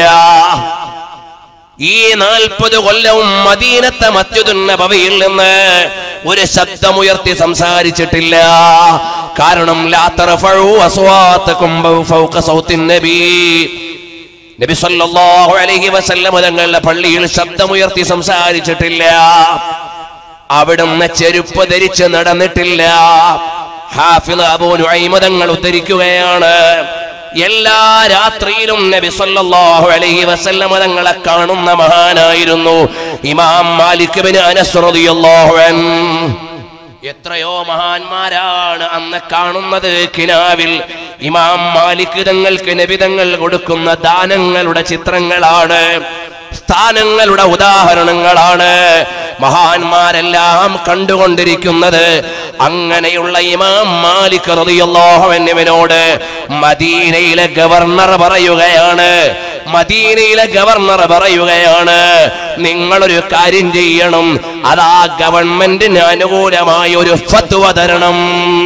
ഈ നാൽപ്പത് കൊല്ലവും മദീനത്തെ മസ്ജിദുന്നബവിയിൽ നിന്ന് ഒരു ശബ്ദമുയർത്തി സംസാരിച്ചിട്ടില്ല കാരണം ലാ തർഫഉ അസ്വാതകും ഫൗക സൗത്തിൻ നബി നബി സല്ലല്ലാഹു അലൈഹി വസല്ലം തങ്ങളുടെ പള്ളിയിൽ ശബ്ദമുയർത്തി സംസാരിച്ചിട്ടില്ല അവിടുന്ന് ചെരുപ്പ് ധരിച്ച് നടന്നിട്ടില്ല ഹാഫിള് അബൂ നുഐമ തങ്ങൾ ഉദ്ധരിക്കുകയാണ് എല്ലാ രാത്രിയിലും നബി സല്ലല്ലാഹു അലൈഹി വസല്ലം തങ്ങളെ കാണുന്ന മഹാനായിരുന്നു ഇമാം മാലിക് ബിൻ അനസ് റളിയല്ലാഹു അൻഹു എത്രയോ മഹാന്മാരാണ് അന്ന് കാണുന്നത് കിനാവിൽ ഇമാം മാലിക് തങ്ങൾക്ക് നബിതങ്ങൾ കൊടുക്കുന്ന ദാനങ്ങളുടെ ചിത്രങ്ങളാണ് സ്ഥാനങ്ങളുടെ ഉദാഹരണങ്ങളാണ് മഹാന്മാരെല്ലാം കണ്ടുകൊണ്ടിരിക്കുന്നത് അങ്ങനെയുള്ള ഇമാം മാലിക് റളിയല്ലാഹുവിനോട് മദീനയിലെ ഗവർണർ പറയുകയാണ് മദീനയിലെ ഗവർണർ പറയുകയാണ് നിങ്ങളൊരു കാര്യം ചെയ്യണം അതാ ഗവൺമെന്റിന് അനുകൂലമായ ഒരു ഫത്വ തരണം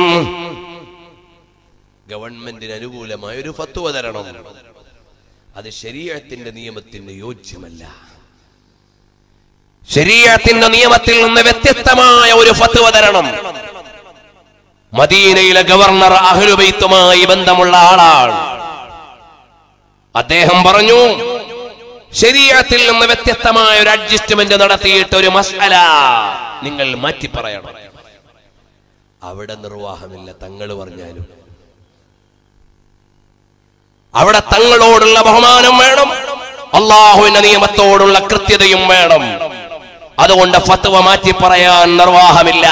ഗവൺമെന്റിന് അനുകൂലമായ ഒരു ഫത്വ തരണം അത് ശരീരത്തിന്റെ നിയമത്തിന് യോജ്യമല്ല ശരീരത്തിന്റെ നിയമത്തിൽ നിന്ന് വ്യത്യസ്തമായ ഒരു ഫത്വ തരണം മദീനയിലെ ഗവർണർ അഹ്ലുബൈത്തുമായി ബന്ധമുള്ള ആളാണ് അദ്ദേഹം പറഞ്ഞു ശരീരത്തിൽ നിന്ന് വ്യത്യസ്തമായ ഒരു അഡ്ജസ്റ്റ്മെന്റ് നടത്തിയിട്ട് ഒരു മസാല നിങ്ങൾ മാറ്റി പറയണം അവിടെ നിർവാഹമില്ല തങ്ങൾ പറഞ്ഞാലും അവിടെ തങ്ങളോടുള്ള ബഹുമാനം വേണം അള്ളാഹുവിന്റെ നിയമത്തോടുള്ള കൃത്യതയും വേണം അതുകൊണ്ട് ഫത്വ മാറ്റി പറയാൻ നിർവാഹമില്ല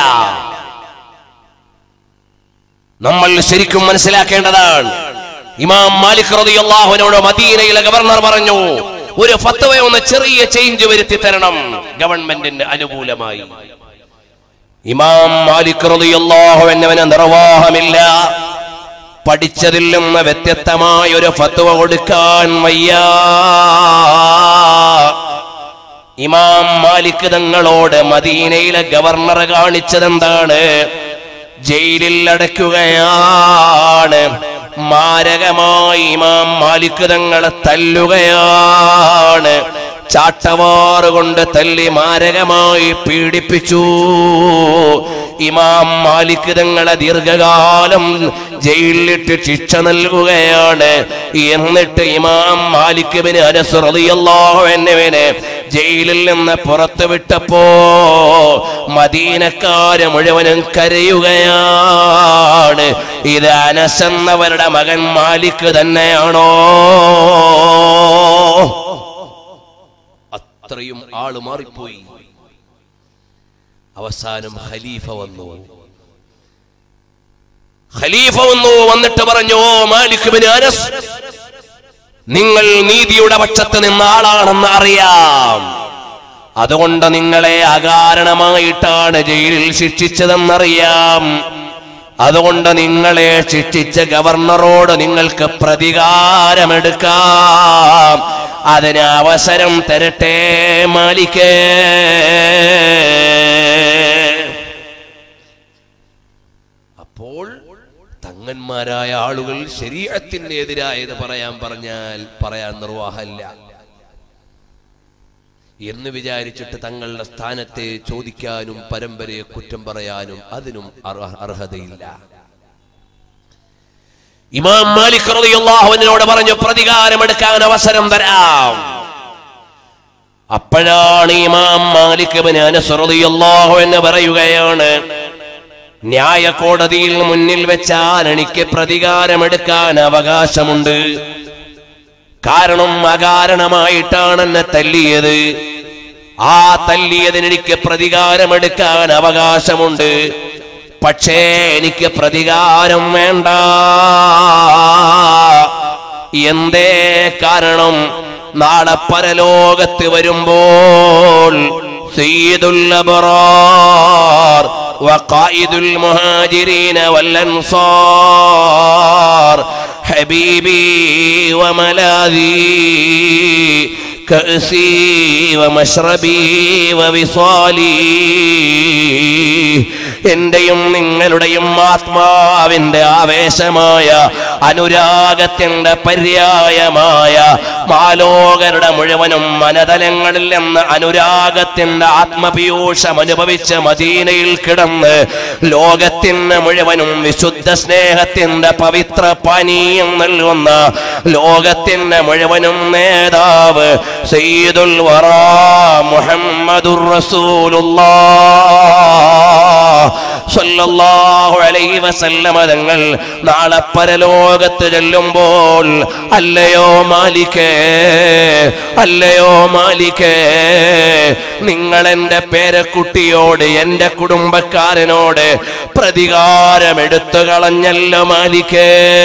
നമ്മൾ ശരിക്കും മനസ്സിലാക്കേണ്ടതാണ് ഇമാം മാലിക് റളിയല്ലാഹുവിനോട് മദീനയിലെ ഗവർണർ പറഞ്ഞു ഒരു ഫത്വ ഒന്ന് ചെറിയ ചേഞ്ച് വരുത്തി തരണം ഗവൺമെന്റിന് അനുകൂലമായി ഇമാം മാലിക് റളിയല്ലാഹു എന്നവന് നിർവാഹമില്ല പഠിച്ചതിൽ നിന്ന് വ്യത്യസ്തമായ ഒരു ഫത്വ കൊടുക്കാൻ വയ്യ ഇമാം മാലിക് തങ്ങളോട് മദീനയിലെ ഗവർണർ കാണിച്ചതെന്താണ് ജയിലിൽ അടയ്ക്കുകയാണ് മാരകമായി ഇമാം മാലിക് തങ്ങളെ തല്ലുകയാണ് ചാട്ടവാറ് കൊണ്ട് തല്ലി മാരകമായി പീഡിപ്പിച്ചു ഇമാം മാലിക് തങ്ങളെ ദീർഘകാലം ജയിലിലിട്ട് ശിക്ഷ നൽകുകയാണ് എന്നിട്ട് ഇമാം മാലിക് ബിന് അനസ് റളിയല്ലാഹു അൻഹുവിനെ ജയിലിൽ നിന്ന് പുറത്തു വിട്ടപ്പോ മദീനക്കാര് മുഴുവനും കരയുകയാണ് ഇത് അനസ് എന്നവരുടെ മകൻ മാലിക് തന്നെയാണോ അത്രയും ആള് മാറിപ്പോയി അവസാനം ഖലീഫ വന്നു ഖലീഫ വന്നു വന്നിട്ട് പറഞ്ഞു "ഓ മാലിക് ബിൻ അനസ് നിങ്ങൾ നീതിയുടെ പക്ഷത്ത് നിന്ന ആളാണെന്ന് അറിയാം അതുകൊണ്ട് നിങ്ങളെ അകാരണമായിട്ടാണ് ജയിലിൽ ശിക്ഷിച്ചതെന്നറിയാം അതുകൊണ്ട് നിങ്ങളെ ശിക്ഷിച്ച ഗവർണറോട് നിങ്ങൾക്ക് പ്രതികാരമെടുക്കാം അതിന് അവസരം തരട്ടെ മാലിക്കേ അപ്പോൾ തങ്ങന്മാരായ ആളുകൾ ശരീരത്തിന് എതിരായത് പറയാൻ പറഞ്ഞാൽ പറയാൻ നിർവാഹമില്ല എന്ന് വിചാരിച്ചിട്ട് തങ്ങളുടെ സ്ഥാനത്തെ ചോദിക്കാനും പരമ്പരയെ കുറ്റം പറയാനും അതിനും അർഹ- അർഹതയില്ല ഇമാം മാലിക് റളിയല്ലാഹുവിനോട് പറഞ്ഞു പ്രതികാരമെടുക്കാൻ അവസരം തരാം അപ്പോഴാണ് ഇമാം മാലിക് ഇബ്നു അനസ് റളിയല്ലാഹു എന്ന് പറയുകയാണ് ന്യായ കോടതിയിൽ മുന്നിൽ വെച്ചാൽ എനിക്ക് പ്രതികാരമെടുക്കാൻ അവകാശമുണ്ട് കാരണം അകാരണമായിട്ടാണ് എന്നെ തല്ലിയത് ആ തല്ലിയതിന് എനിക്ക് പ്രതികാരമെടുക്കാൻ അവകാശമുണ്ട് പക്ഷേ എനിക്ക് പ്രതികാരം വേണ്ട എന്തേ കാരണം നാളെ പരലോകത്ത് വരുമ്പോൾ സയ്യിദുൽ അബ്റാർ وقائد المهاجرين والأنصار حبيبي وملاذي كأسي ومشربي ووصالي എന്റെയും നിങ്ങളുടെയും ആത്മാവിന്റെ ആവേശമായ അനുരാഗത്തിന്റെ പര്യായമായ മാലോകരുടെ മുഴുവനും മനതലങ്ങളിൽ നിന്ന് അനുരാഗത്തിന്റെ ആത്മപീയൂഷം അനുഭവിച്ച് മദീനയിൽ കിടന്ന് ലോകത്തിന് മുഴുവനും വിശുദ്ധ സ്നേഹത്തിന്റെ പവിത്ര പാനീയം നൽകുന്ന ലോകത്തിന് മുഴുവനും നേതാവ് സയ്യിദുൽ വറാ മുഹമ്മദുർ റസൂലുള്ളാഹ് സ്വല്ലല്ലാഹു അലൈഹി വസല്ലമ തങ്ങൾ നാളെ പരലോകത്ത് ചെല്ലുമ്പോൾ അല്ലയോ മാലിക്കേ അല്ലയോ മാലിക്കേ നിങ്ങൾ എന്റെ പേരക്കുട്ടിയോട് എന്റെ കുടുംബക്കാരനോട് പ്രതികാരം എടുത്തു കളഞ്ഞല്ലോ മാലിക്കേ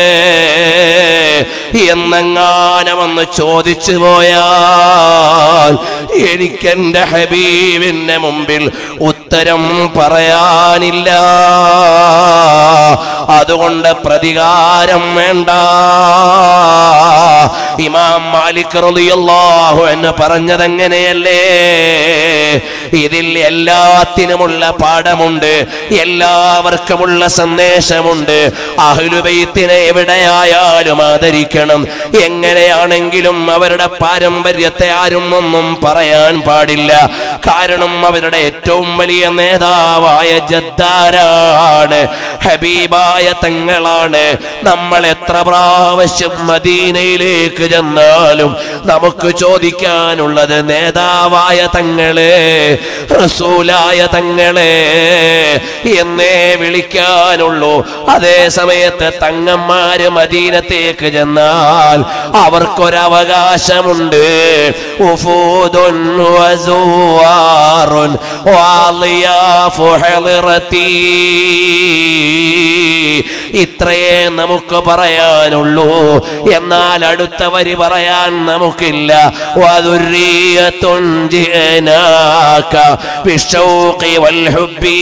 എന്നെങ്ങാനമെന്ന് ചോദിച്ചു പോയാൽ എനിക്കെന്റെ ഹബീബിന്റെ മുമ്പിൽ ഉത്തരം പറയാനില്ല അതുകൊണ്ട് പ്രതികാരം വേണ്ട ഇമാം മാലിക് റളിയല്ലാഹു എന്ന് പറഞ്ഞതെങ്ങനെയല്ലേ ഇതിൽ എല്ലാത്തിനുമുള്ള പാഠമുണ്ട് എല്ലാവർക്കുമുള്ള സന്ദേശമുണ്ട് അഹ്ലുബൈത്തിനെ എവിടെയായാലും ആദരിക്കണം എങ്ങനെയാണെങ്കിലും അവരുടെ പാരമ്പര്യത്തെ ആരും ഒന്നും പറയാൻ പാടില്ല കാരണം അവരുടെ ഏറ്റവും വലിയ നേതാവായ ജദ്ദാരാണ് ഹബീബായ തങ്ങളാണ് നമ്മൾ എത്ര പ്രാവശ്യം മദീനയിലേക്ക് ചെന്നാലും നമുക്ക് ചോദിക്കാനുള്ളത് നേതാവായ തങ്ങളെ റസൂലായ തങ്ങളെ എന്നേ വിളിക്കാനുള്ളൂ അതേ സമയത്ത് തങ്ങന്മാര് മദീനത്തേക്ക് ചെന്നാൽ അവർക്കൊരവകാശമുണ്ട് ഉഫൂദുൻ വസുവാറുൻ വാളിയാഫു ഹളിറത്തീ ഇത്രയേ നമുക്ക് പറയാനുള്ളൂ എന്നാൽ അടുത്ത വരി പറയാൻ നമുക്കില്ല വദുർരിയത്തുൻ ജിനാക ബിശൗഖി വൽ ഹുബ്ബി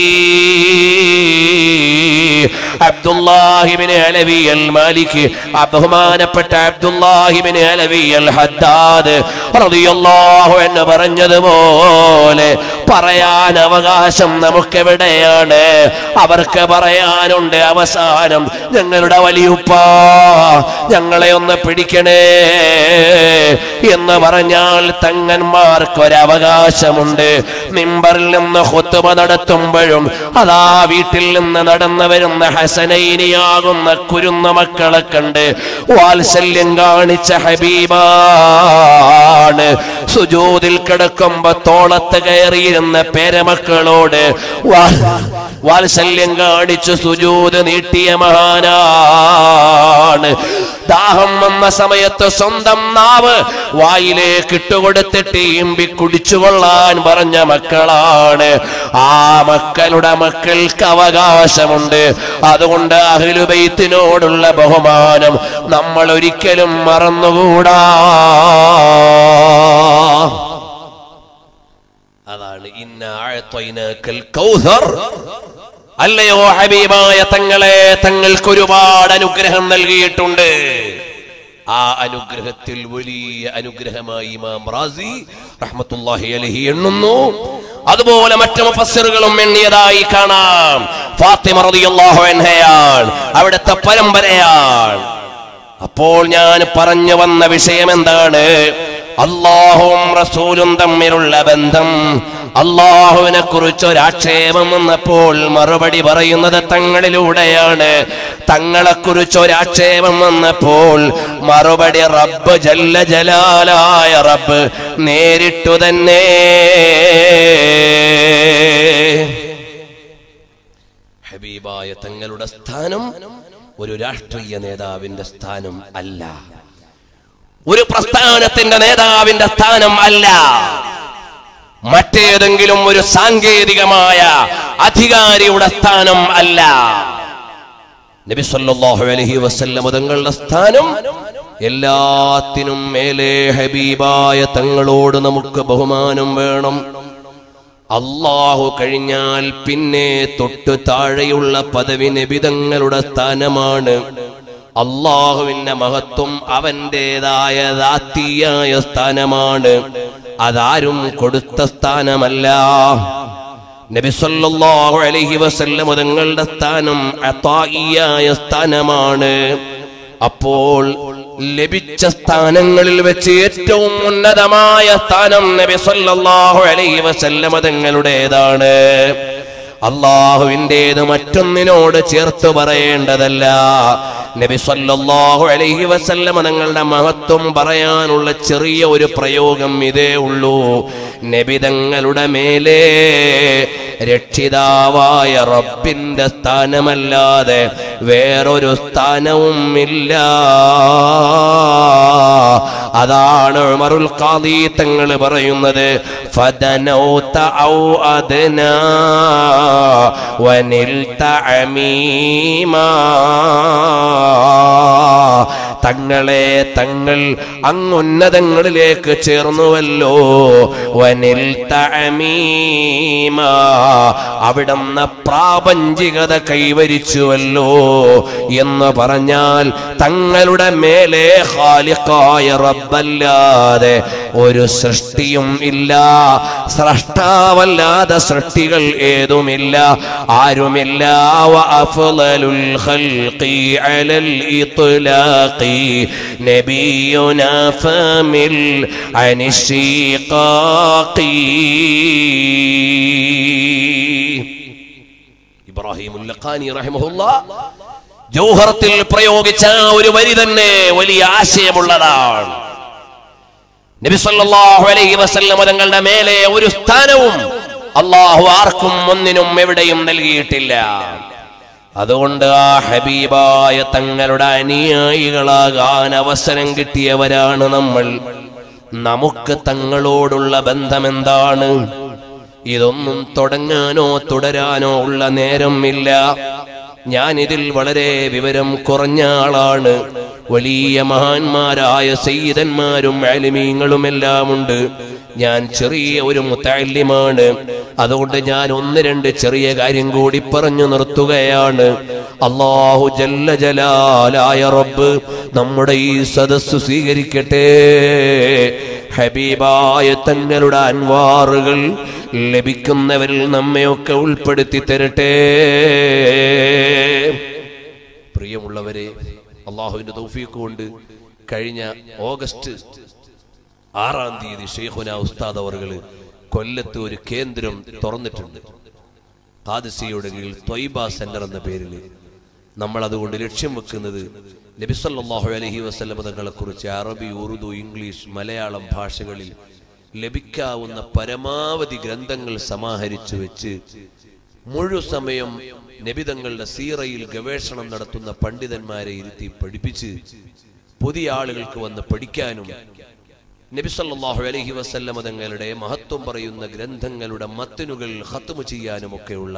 അബ്ദുല്ലാഹിബ്നു അലവി അൽ മാലിക് ബഹുമാനപ്പെട്ട അബ്ദുല്ലാഹിബ്നു അലവി അൽ ഹദ്ദാദ് റളിയല്ലാഹു എന്ന് പറഞ്ഞതുപോലെ പറയാൻ അവകാശം നമുക്കെവിടെയാണ് അവർക്ക് പറയാനുണ്ട് അവസാനം ഞങ്ങളുടെ വലിയുപ്പ ഞങ്ങളെ ഒന്ന് പിടിക്കണേ എന്ന് പറഞ്ഞാൽ തങ്ങന്മാർക്കൊരവകാശമുണ്ട് മിമ്പറിൽ നിന്ന് ഹുത്തുമ നടത്തുമ്പോഴും അതാ വീട്ടിൽ നിന്ന് നടന്നു വരുന്ന ഹസനൈനിയാകുന്ന കുരുന്ന മക്കളെ കണ്ട് വാത്സല്യം കാണിച്ച ഹബീബാണ് സുജൂതിൽ കിടക്കുമ്പോ തോളത്ത് കയറിയിരുന്ന പേരമക്കളോട് വാ- വാത്സല്യം കാണിച്ചു സുജൂത് നീട്ടിയ മഹാനാണ് ദാഹം വന്ന സമയത്ത് സ്വന്തം നാവ് വായിലേക്ക് ഇട്ടുകൊടുത്തിട്ട് ഇമ്പി കുടിച്ചുകൊള്ളാൻ പറഞ്ഞ മക്കളാണ് ആ മക്കളുടെ മക്കൾക്ക് അവകാശമുണ്ട് അതുകൊണ്ട് അഹിലുബൈത്തിനോടുള്ള ബഹുമാനം നമ്മൾ ഒരിക്കലും മറന്നുകൂടാ അതാണ് ഇന്ന ആഴത്വൈനക്കൽ കൗസർ അല്ലയോ ഹബീബായ തങ്ങളെ തങ്ങൾക്ക് ഒരുപാട് അനുഗ്രഹം നൽകിയിട്ടുണ്ട് ആ അനുഗ്രഹത്തിൽ വലിയ അനുഗ്രഹമായി ഇമാം റാസി റഹ്മത്തുള്ളാഹി അലൈഹി എണ്ണുന്നു അതുപോലെ മറ്റു മുഫസ്സിറുകളും എണ്ണിയതായി കാണാം ഫാത്തിമ റളിയല്ലാഹു അൻഹയാണ് അവിടുത്തെ പരമ്പരയാണ് അപ്പോൾ ഞാൻ പറഞ്ഞു വന്ന വിഷയം എന്താണ് അള്ളാഹുവും റസൂലും തമ്മിലുള്ള ബന്ധം അള്ളാഹുവിനെ കുറിച്ച് ഒരാക്ഷേപം വന്നപ്പോൾ മറുപടി പറയുന്നത് തങ്ങളിലൂടെയാണ് തങ്ങളെ കുറിച്ച് ഒരാക്ഷേപം വന്നപ്പോൾ മറുപടി റബ്ബ് ജല്ല ജലാലായ റബ്ബ് നേരിട്ടു തന്നെ ഹബീബായ തങ്ങളുടെ സ്ഥാനം ഒരു രാഷ്ട്രീയ നേതാവിന്റെ സ്ഥാനം അല്ല ഒരു പ്രസ്ഥാനത്തിന്റെ നേതാവിന്റെ സ്ഥാനം അല്ല മറ്റേതെങ്കിലും ഒരു സാങ്കേതികമായ അധികാരിയുടെ സ്ഥാനം അല്ല നബി സല്ലല്ലാഹു അലൈഹി വസല്ലം തങ്ങളുടെ സ്ഥാനം എല്ലാത്തിനും മേലെ ഹബീബായ തങ്ങളോട് നമുക്ക് ബഹുമാനം വേണം അള്ളാഹു കഴിഞ്ഞാൽ പിന്നെ തൊട്ടു താഴെയുള്ള പദവി നബിതങ്ങളുടെ സ്ഥാനമാണ് അള്ളാഹുവിന്റെ മഹത്വം അവന്റേതായ ദാത്തീയായ സ്ഥാനമാണ് അതാരും കൊടുത്ത സ്ഥാനമല്ല നബി സല്ലല്ലാഹു അലൈഹി വസല്ലം തങ്ങളുടെ സ്ഥാനം അതായിയായ സ്ഥാനമാണ് അപ്പോൾ ലഭിച്ച സ്ഥാനങ്ങളിൽ വെച്ച് ഏറ്റവും ഉന്നതമായ സ്ഥാനം നബി സല്ലല്ലാഹു അലൈഹി വസല്ലം തങ്ങളുടേതാണ് അള്ളാഹുവിൻ്റെത് മറ്റൊന്നിനോട് ചേർത്ത് പറയേണ്ടതല്ല നബി സല്ലല്ലാഹു അലൈഹി വസല്ലമ തങ്ങളുടെ മഹത്വം പറയാനുള്ള ചെറിയ ഒരു പ്രയോഗം ഇതേ ഉള്ളൂ നബി തങ്ങളുടെ മേലെ രക്ഷിതാവായ റബ്ബിന്റെ സ്ഥാനമല്ലാതെ വേറൊരു സ്ഥാനവും ഇല്ല അതാണ് ഉമറുൽ ഖാദി തങ്ങൾ പറയുന്നത് ഫദനൗത ഔ അദ്നാ വനിൽത അമീമാ തങ്ങളെ തങ്ങൾ അങ്ങുന്നതങ്ങളിലേക്ക് ചേർന്നുവല്ലോ വനിൽ തഅമീമ അവിടുന്ന് പ്രാപഞ്ചികത കൈവരിച്ചുവല്ലോ എന്ന് പറഞ്ഞാൽ തങ്ങളുടെ മേലെ ഖാലിഖായ റബ്ബല്ലാതെ ഒരു സൃഷ്ടിയും ഇല്ല സ്രഷ്ടാവല്ലാതെ സൃഷ്ടികൾ ഏതുമില്ല ആരുമില്ല വഅഫ്ളലുൽ ഖൽഖി അലൽ ഇത്ലാഖി നബിയുനാ ഫമിൽ അനി ഇബ്രാഹിം ലഖാനി റഹിമഹുല്ലാ ജൗഹറത്തിൽ പ്രയോഗിച്ച ആ ഒരു വരി തന്നെ വലിയ ആശയമുള്ളതാണ് നബി സല്ലല്ലാഹു അലൈഹി വസല്ലം തങ്ങളുടെ മേലെ ഒരു സ്ഥാനവും അള്ളാഹു ആർക്കും ഒന്നിനും എവിടെയും നൽകിയിട്ടില്ല അതുകൊണ്ട് ആ ഹബീബായ തങ്ങളുടെ അനുയായികളാകാൻ അവസരം കിട്ടിയവരാണ് നമ്മൾ നമുക്ക് തങ്ങളോടുള്ള ബന്ധം എന്താണ് ഇതൊന്നും തുടങ്ങാനോ തുടരാനോ ഉള്ള നേരമില്ല ഞാൻ ഇതിൽ വളരെ വിവരം കുറഞ്ഞ ആളാണ് വലിയ മഹാന്മാരായ സയ്യിദന്മാരും അലിമീങ്ങളും എല്ലാം ഉണ്ട് ഞാൻ ചെറിയ ഒരു മുത്താലിമാണ് അതുകൊണ്ട് ഞാൻ ഒന്ന് രണ്ട് ചെറിയ കാര്യം കൂടി പറഞ്ഞു നിർത്തുകയാണ് അള്ളാഹു ജല്ല ജലാലായ റബ്ബ് നമ്മുടെ ഈ സദസ്സ് സ്വീകരിക്കട്ടെ ഹബീബായ തങ്ങളുടെ അൻവാറുകൾ ലഭിക്കുന്നവരിൽ നമ്മയൊക്കെ ഉൾപ്പെടുത്തി തരട്ടെ പ്രിയമുള്ളവരെ അള്ളാഹുവിന്റെ തൗഫീഖ് കൊണ്ട് കഴിഞ്ഞ ഓഗസ്റ്റ് ആറാം തീയതി ഷെയ്ഖുന ഉസ്താദ് അവർകള് കൊല്ലത്ത് ഒരു കേന്ദ്രം തുറന്നിട്ടുണ്ട് ഖാദിസിയുടെ കീഴിൽ ത്വയ്ബ സെന്റർ എന്ന പേരിൽ നമ്മൾ അതുകൊണ്ട് ലക്ഷ്യം വെക്കുന്നത് നബിസല്ലാഹു അലഹി വസ്ലം തങ്ങളെ കുറിച്ച് അറബി ഉറുദു ഇംഗ്ലീഷ് മലയാളം ഭാഷകളിൽ ലഭിക്കാവുന്ന പരമാവധി ഗ്രന്ഥങ്ങൾ സമാഹരിച്ചു വെച്ച് മുഴു സമയം നബിതങ്ങളുടെ സീറയിൽ ഗവേഷണം നടത്തുന്ന പണ്ഡിതന്മാരെ ഇരുത്തി പഠിപ്പിച്ച് പുതിയ ആളുകൾക്ക് വന്ന് പഠിക്കാനും നബിസല്ലാഹു അലഹി വസല്ലമ തങ്ങളുടെ മഹത്വം പറയുന്ന ഗ്രന്ഥങ്ങളുടെ മത്തനുകൾ ഹത്തുമു ചെയ്യാനുമൊക്കെയുള്ള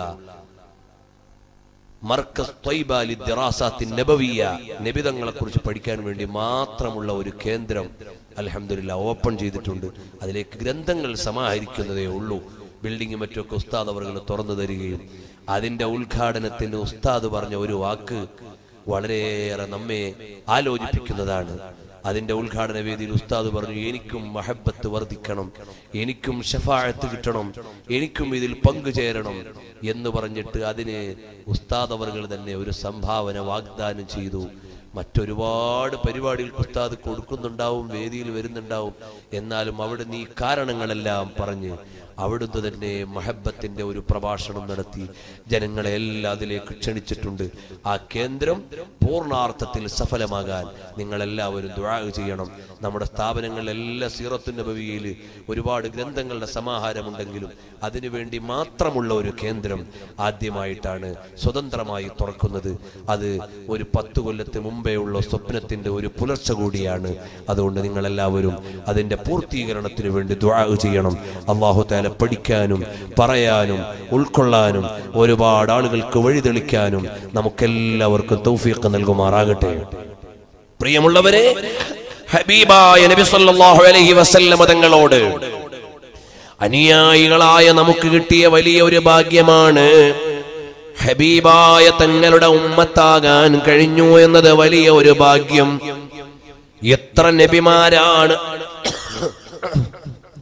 മർക്കസ് ത്വയ്ബാലി ദിറാസാത്തിൻ നബവിയ നബിതങ്ങളെ കുറിച്ച് പഠിക്കാൻ വേണ്ടി മാത്രമുള്ള ഒരു കേന്ദ്രം അലഹമില്ല ഓപ്പൺ ചെയ്തിട്ടുണ്ട് അതിലേക്ക് ഗ്രന്ഥങ്ങൾ സമാഹരിക്കുന്നതേ ഉള്ളൂ ബിൽഡിംഗ് മറ്റൊക്കെ ഉസ്താദ് അവർ തുറന്നു തരികയും അതിന്റെ ഉദ്ഘാടനത്തിന് ഉസ്താദ് പറഞ്ഞ ഒരു വാക്ക് വളരെയേറെ നമ്മെ ആലോചിപ്പിക്കുന്നതാണ് അതിന്റെ ഉദ്ഘാടന വേദിയിൽ ഉസ്താദ് പറഞ്ഞു എനിക്കും മഹബത്ത് വർദ്ധിക്കണം എനിക്കും ഷഫാഴത്ത് കിട്ടണം എനിക്കും ഇതിൽ പങ്കുചേരണം എന്ന് പറഞ്ഞിട്ട് അതിന് ഉസ്താദ് അവർകൾ തന്നെ ഒരു സംഭാവന വാഗ്ദാനം ചെയ്തു മറ്റൊരുപാട് പരിപാടികൾക്ക് ഉസ്താദ് കൊടുക്കുന്നുണ്ടാവും വേദിയിൽ വരുന്നുണ്ടാവും എന്നാലും അവിടെ നീ കാരണങ്ങളെല്ലാം പറഞ്ഞ് അവിടുന്ന് തന്നെ മഹബത്തിന്റെ ഒരു പ്രഭാഷണം നടത്തി ജനങ്ങളെ എല്ലാം അതിലേക്ക് ക്ഷണിച്ചിട്ടുണ്ട് ആ കേന്ദ്രം പൂർണ്ണാർത്ഥത്തിൽ സഫലമാകാൻ നിങ്ങളെല്ലാവരും ദുആ ചെയ്യണം നമ്മുടെ സ്ഥാപനങ്ങളിലെല്ലാം സീറത്തുന്റെ ഭവിയിൽ ഒരുപാട് ഗ്രന്ഥങ്ങളുടെ സമാഹാരമുണ്ടെങ്കിലും അതിനുവേണ്ടി മാത്രമുള്ള ഒരു കേന്ദ്രം ആദ്യമായിട്ടാണ് സ്വതന്ത്രമായി തുറക്കുന്നത് അത് ഒരു പത്ത് കൊല്ലത്ത് മുമ്പേ ഉള്ള സ്വപ്നത്തിന്റെ ഒരു പുലർച്ച കൂടിയാണ് അതുകൊണ്ട് നിങ്ങളെല്ലാവരും അതിന്റെ പൂർത്തീകരണത്തിന് വേണ്ടി ദുആ ചെയ്യണം അള്ളാഹു താല പഠിക്കാനും പറയാനും ഉൾക്കൊള്ളാനും ഒരുപാട് ആളുകൾക്ക് വഴിതെളിക്കാനും നമുക്കെല്ലാവർക്കും തൗഫീഖ് നൽകുമാറാകട്ടെ പ്രിയമുള്ളവരെ ഹബീബായ നബി സല്ലല്ലാഹു അലൈഹി വസല്ലമ തങ്ങളോട് അനുയായികളായ നമുക്ക് കിട്ടിയ വലിയ ഒരു ഭാഗ്യമാണ് ഹബീബായ തങ്ങളുടെ ഉമ്മത്താകാൻ കഴിഞ്ഞു എന്നത് വലിയ ഒരു ഭാഗ്യം എത്ര നബിമാരാണ്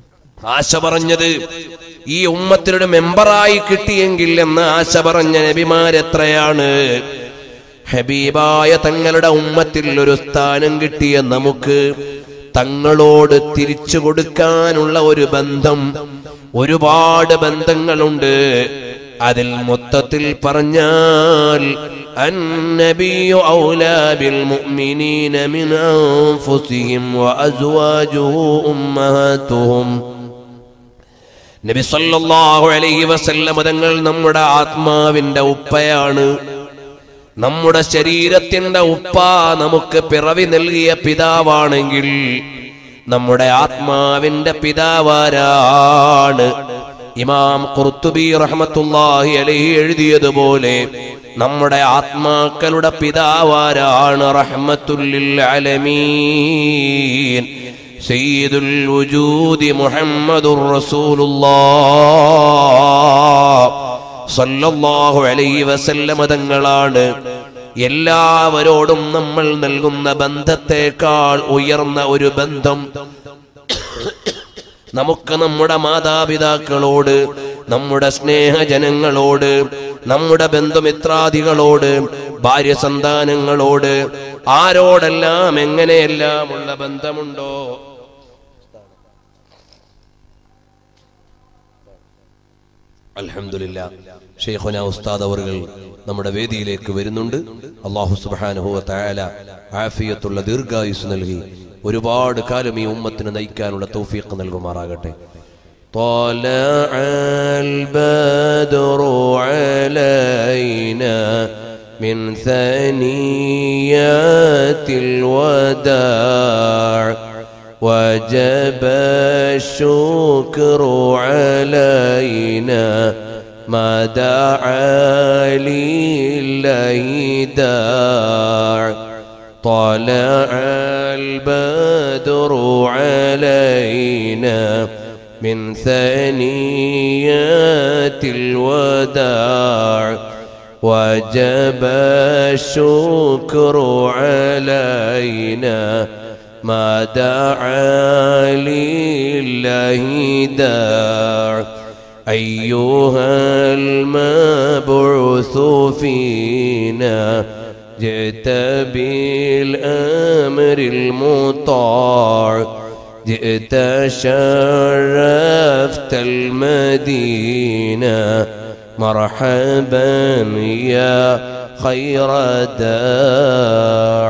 ആശ പറഞ്ഞത് ഈ ഉമ്മത്തിനൊരു മെമ്പറായി കിട്ടിയെങ്കിൽ എന്ന് ആശ പറഞ്ഞ നബിമാരെത്രയാണ് ഹബീബായ തങ്ങളുടെ ഉമ്മത്തിൽ ഒരു സ്ഥാനം കിട്ടിയ നമുക്ക് തങ്ങളോട് തിരിച്ചു കൊടുക്കാനുള്ള ഒരു ബന്ധം ഒരുപാട് ബന്ധങ്ങളുണ്ട് അതിൽ മൊത്തത്തിൽ പറഞ്ഞാൽ النبي أولى بالمؤمنين من أنفسهم وأزواجه أمهاتهم നബി സല്ലല്ലാഹു അലൈഹി വസല്ലം തങ്ങൾ നമ്മുടെ ആത്മാവിന്റെ ഉപ്പയാണ് നമ്മുടെ ശരീരത്തിന്റെ ഉപ്പ നമുക്ക് പിറവി നൽകിയ പിതാവാണെങ്കിൽ നമ്മുടെ ആത്മാവിന്റെ പിതാവാരാണ് ഇമാം ഖുർത്തുബി റഹ്മത്തുള്ളാഹി അലൈഹി എഴുതിയതുപോലെ നമ്മുടെ ആത്മാക്കളുടെ പിതാവാരാണ് റഹ്മത്തുല്ലിൽ അലമീൻ സയ്യിദുൽ വജൂദി മുഹമ്മദുർ റസൂലുള്ളാഹ് സല്ലല്ലാഹു അലൈഹി വസല്ലമ തങ്ങളാണ് എല്ലാവരോടും നമ്മൾ നൽകുന്ന ബന്ധത്തെക്കാൾ ഉയർന്ന ഒരു ബന്ധം നമുക്ക് നമ്മുടെ മാതാപിതാക്കളോട് നമ്മുടെ സ്നേഹജനങ്ങളോട് നമ്മുടെ ബന്ധുമിത്രാദികളോട് ഭാര്യ സന്താനങ്ങളോട് ആരോടെല്ലാം എങ്ങനെയെല്ലാമുള്ള ബന്ധമുണ്ടോ അൽഹംദുലില്ല ഷെയ്ഖുന ഉസ്താദ് അവർകൾ നമ്മുടെ വേദിയിലേക്ക് വരുന്നുണ്ട് അള്ളാഹു സുബ്ഹാനഹു വ തആല ആഫിയത്തുള്ള ദീർഘായുസ് നൽകി ഒരുപാട് കാലം ഈ ഉമ്മത്തിന് നയിക്കാനുള്ള തൗഫീഖ് നൽകുമാറാകട്ടെ طلع البدر علينا من ثنيات الوداع وجب الشكر علينا ما دعا لله داع طلع البدر علينا من ثنيات الوداع وجب الشكر علينا ما دعا لله داع أيها المبعوث فينا جئت بالأمر المطاع جئت شرفت المدينة مرحبا يا خير داع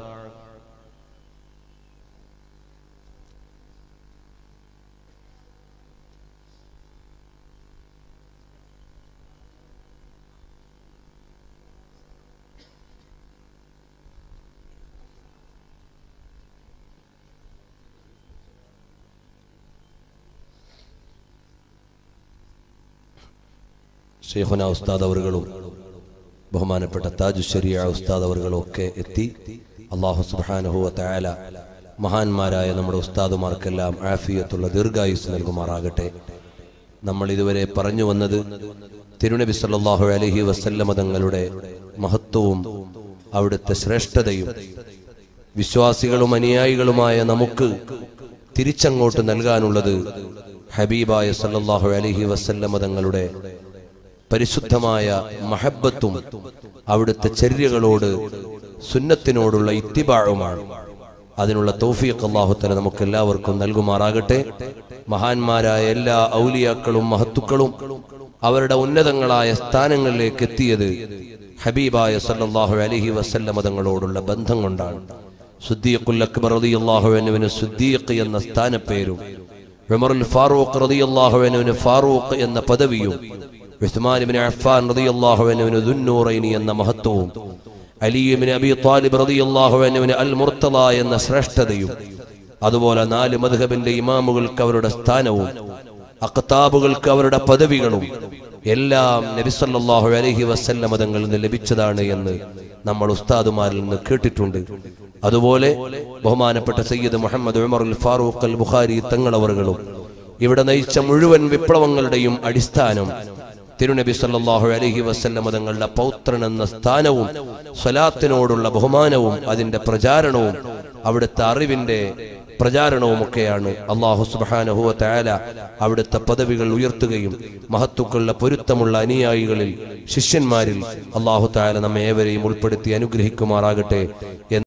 ഷെയ്ഖുന ഉസ്താദ് അവറുകളും ബഹുമാനപ്പെട്ട താജു ശരിയ ഉസ്താദ് അവറുകളും ഒക്കെ എത്തി അള്ളാഹു സുബാനഹുവ തയാല മഹാന്മാരായ നമ്മുടെ ഉസ്താദുമാർക്കെല്ലാം ആഫിയത്തുള്ള ദീർഘായുസ് നൽകുമാറാകട്ടെ നമ്മൾ ഇതുവരെ പറഞ്ഞു വന്നത് തിരുനബി സല്ലല്ലാഹു അലൈഹി വസല്ലമ തങ്ങളുടെ മഹത്വവും അവിടുത്തെ ശ്രേഷ്ഠതയും വിശ്വാസികളും അനുയായികളുമായ നമുക്ക് തിരിച്ചങ്ങോട്ട് നൽകാനുള്ളത് ഹബീബായ സല്ലല്ലാഹു അലൈഹി വസല്ലമ തങ്ങളുടെ പരിശുദ്ധമായ മഹബത്തും അവിടുത്തെ ചര്യകളോട് സുന്നത്തിനോടുള്ള ഇത്തിബാഴുമാണ് അതിനുള്ള തൗഫീഖ് അള്ളാഹുത്തല നമുക്ക് എല്ലാവർക്കും നൽകുമാറാകട്ടെ മഹാന്മാരായ എല്ലാ ഔലിയാക്കളും മഹത്തുക്കളും അവരുടെ ഉന്നതങ്ങളായ സ്ഥാനങ്ങളിലേക്ക് എത്തിയത് ഹബീബായ സല്ലല്ലാഹു അലൈഹി വസല്ലമ തങ്ങളോടുള്ള ബന്ധം കൊണ്ടാണ് സുദ്ദീഖുൽ അക്ബർ റളിയല്ലാഹു അൻഹുവിന് സുദ്ദീഖ് എന്ന സ്ഥാനപ്പേരും ഉമറുൽ ഫാറൂഖ് റളിയല്ലാഹു അൻഹുവിന് ഫാറൂഖ് എന്ന പദവിയും ഉസ്മാൻ ഇബ്നു അഫ്ഫാൻ റളിയല്ലാഹു അൻഹുവിന് ദുന്നൂറൈനി എന്ന മഹത്വവും അലി ഇബ്നു അബി ത്വാലിബ് റളിയല്ലാഹു അൻഹുവിന് അൽ മുർത്തദ എന്ന ശ്രേഷ്ഠതയും അതുപോലെ നാല് മദ്ഹബിന്റെ ഇമാമുകൾക്ക് അവരുടെ സ്ഥാനവും അക്താബുകൾക്ക് അവരുടെ പദവികളും എല്ലാം നബി സല്ലല്ലാഹു അലൈഹി വസല്ലമ തങ്ങളിൽ നിന്ന് ലഭിച്ചതാണ് എന്ന് നമ്മൾ ഉസ്താദുമാരിൽ നിന്ന് കേട്ടിട്ടുണ്ട് അതുപോലെ ബഹുമാനപ്പെട്ട സയ്യിദ് മുഹമ്മദ് ഉമർ അൽ ഫാറൂഖ് അൽ ബുഖാരി തങ്ങളവറുകളും ഇവിടെ നയിച്ച മുഴുവൻ വിപ്ലവങ്ങളുടെയും അടിസ്ഥാനം തിരുനബി സല്ലല്ലാഹു അലൈഹി വസല്ലമ തങ്ങളുടെ പൗത്രൻ എന്ന സ്ഥാനവും സ്വലാത്തിനോടുള്ള ബഹുമാനവും അതിന്റെ പ്രചാരണവും അവിടുത്തെ അറിവിന്റെ പ്രചാരണവുമൊക്കെയാണ് അള്ളാഹു സുബാനഹുവ തയാല അവിടുത്തെ പദവികൾ ഉയർത്തുകയും മഹത്തുക്കളുടെ പൊരുത്തമുള്ള അനുയായികളിൽ ശിഷ്യന്മാരിൽ അള്ളാഹു താല നമ്മെ ഏവരെയും ഉൾപ്പെടുത്തി അനുഗ്രഹിക്കുമാറാകട്ടെ എന്ന്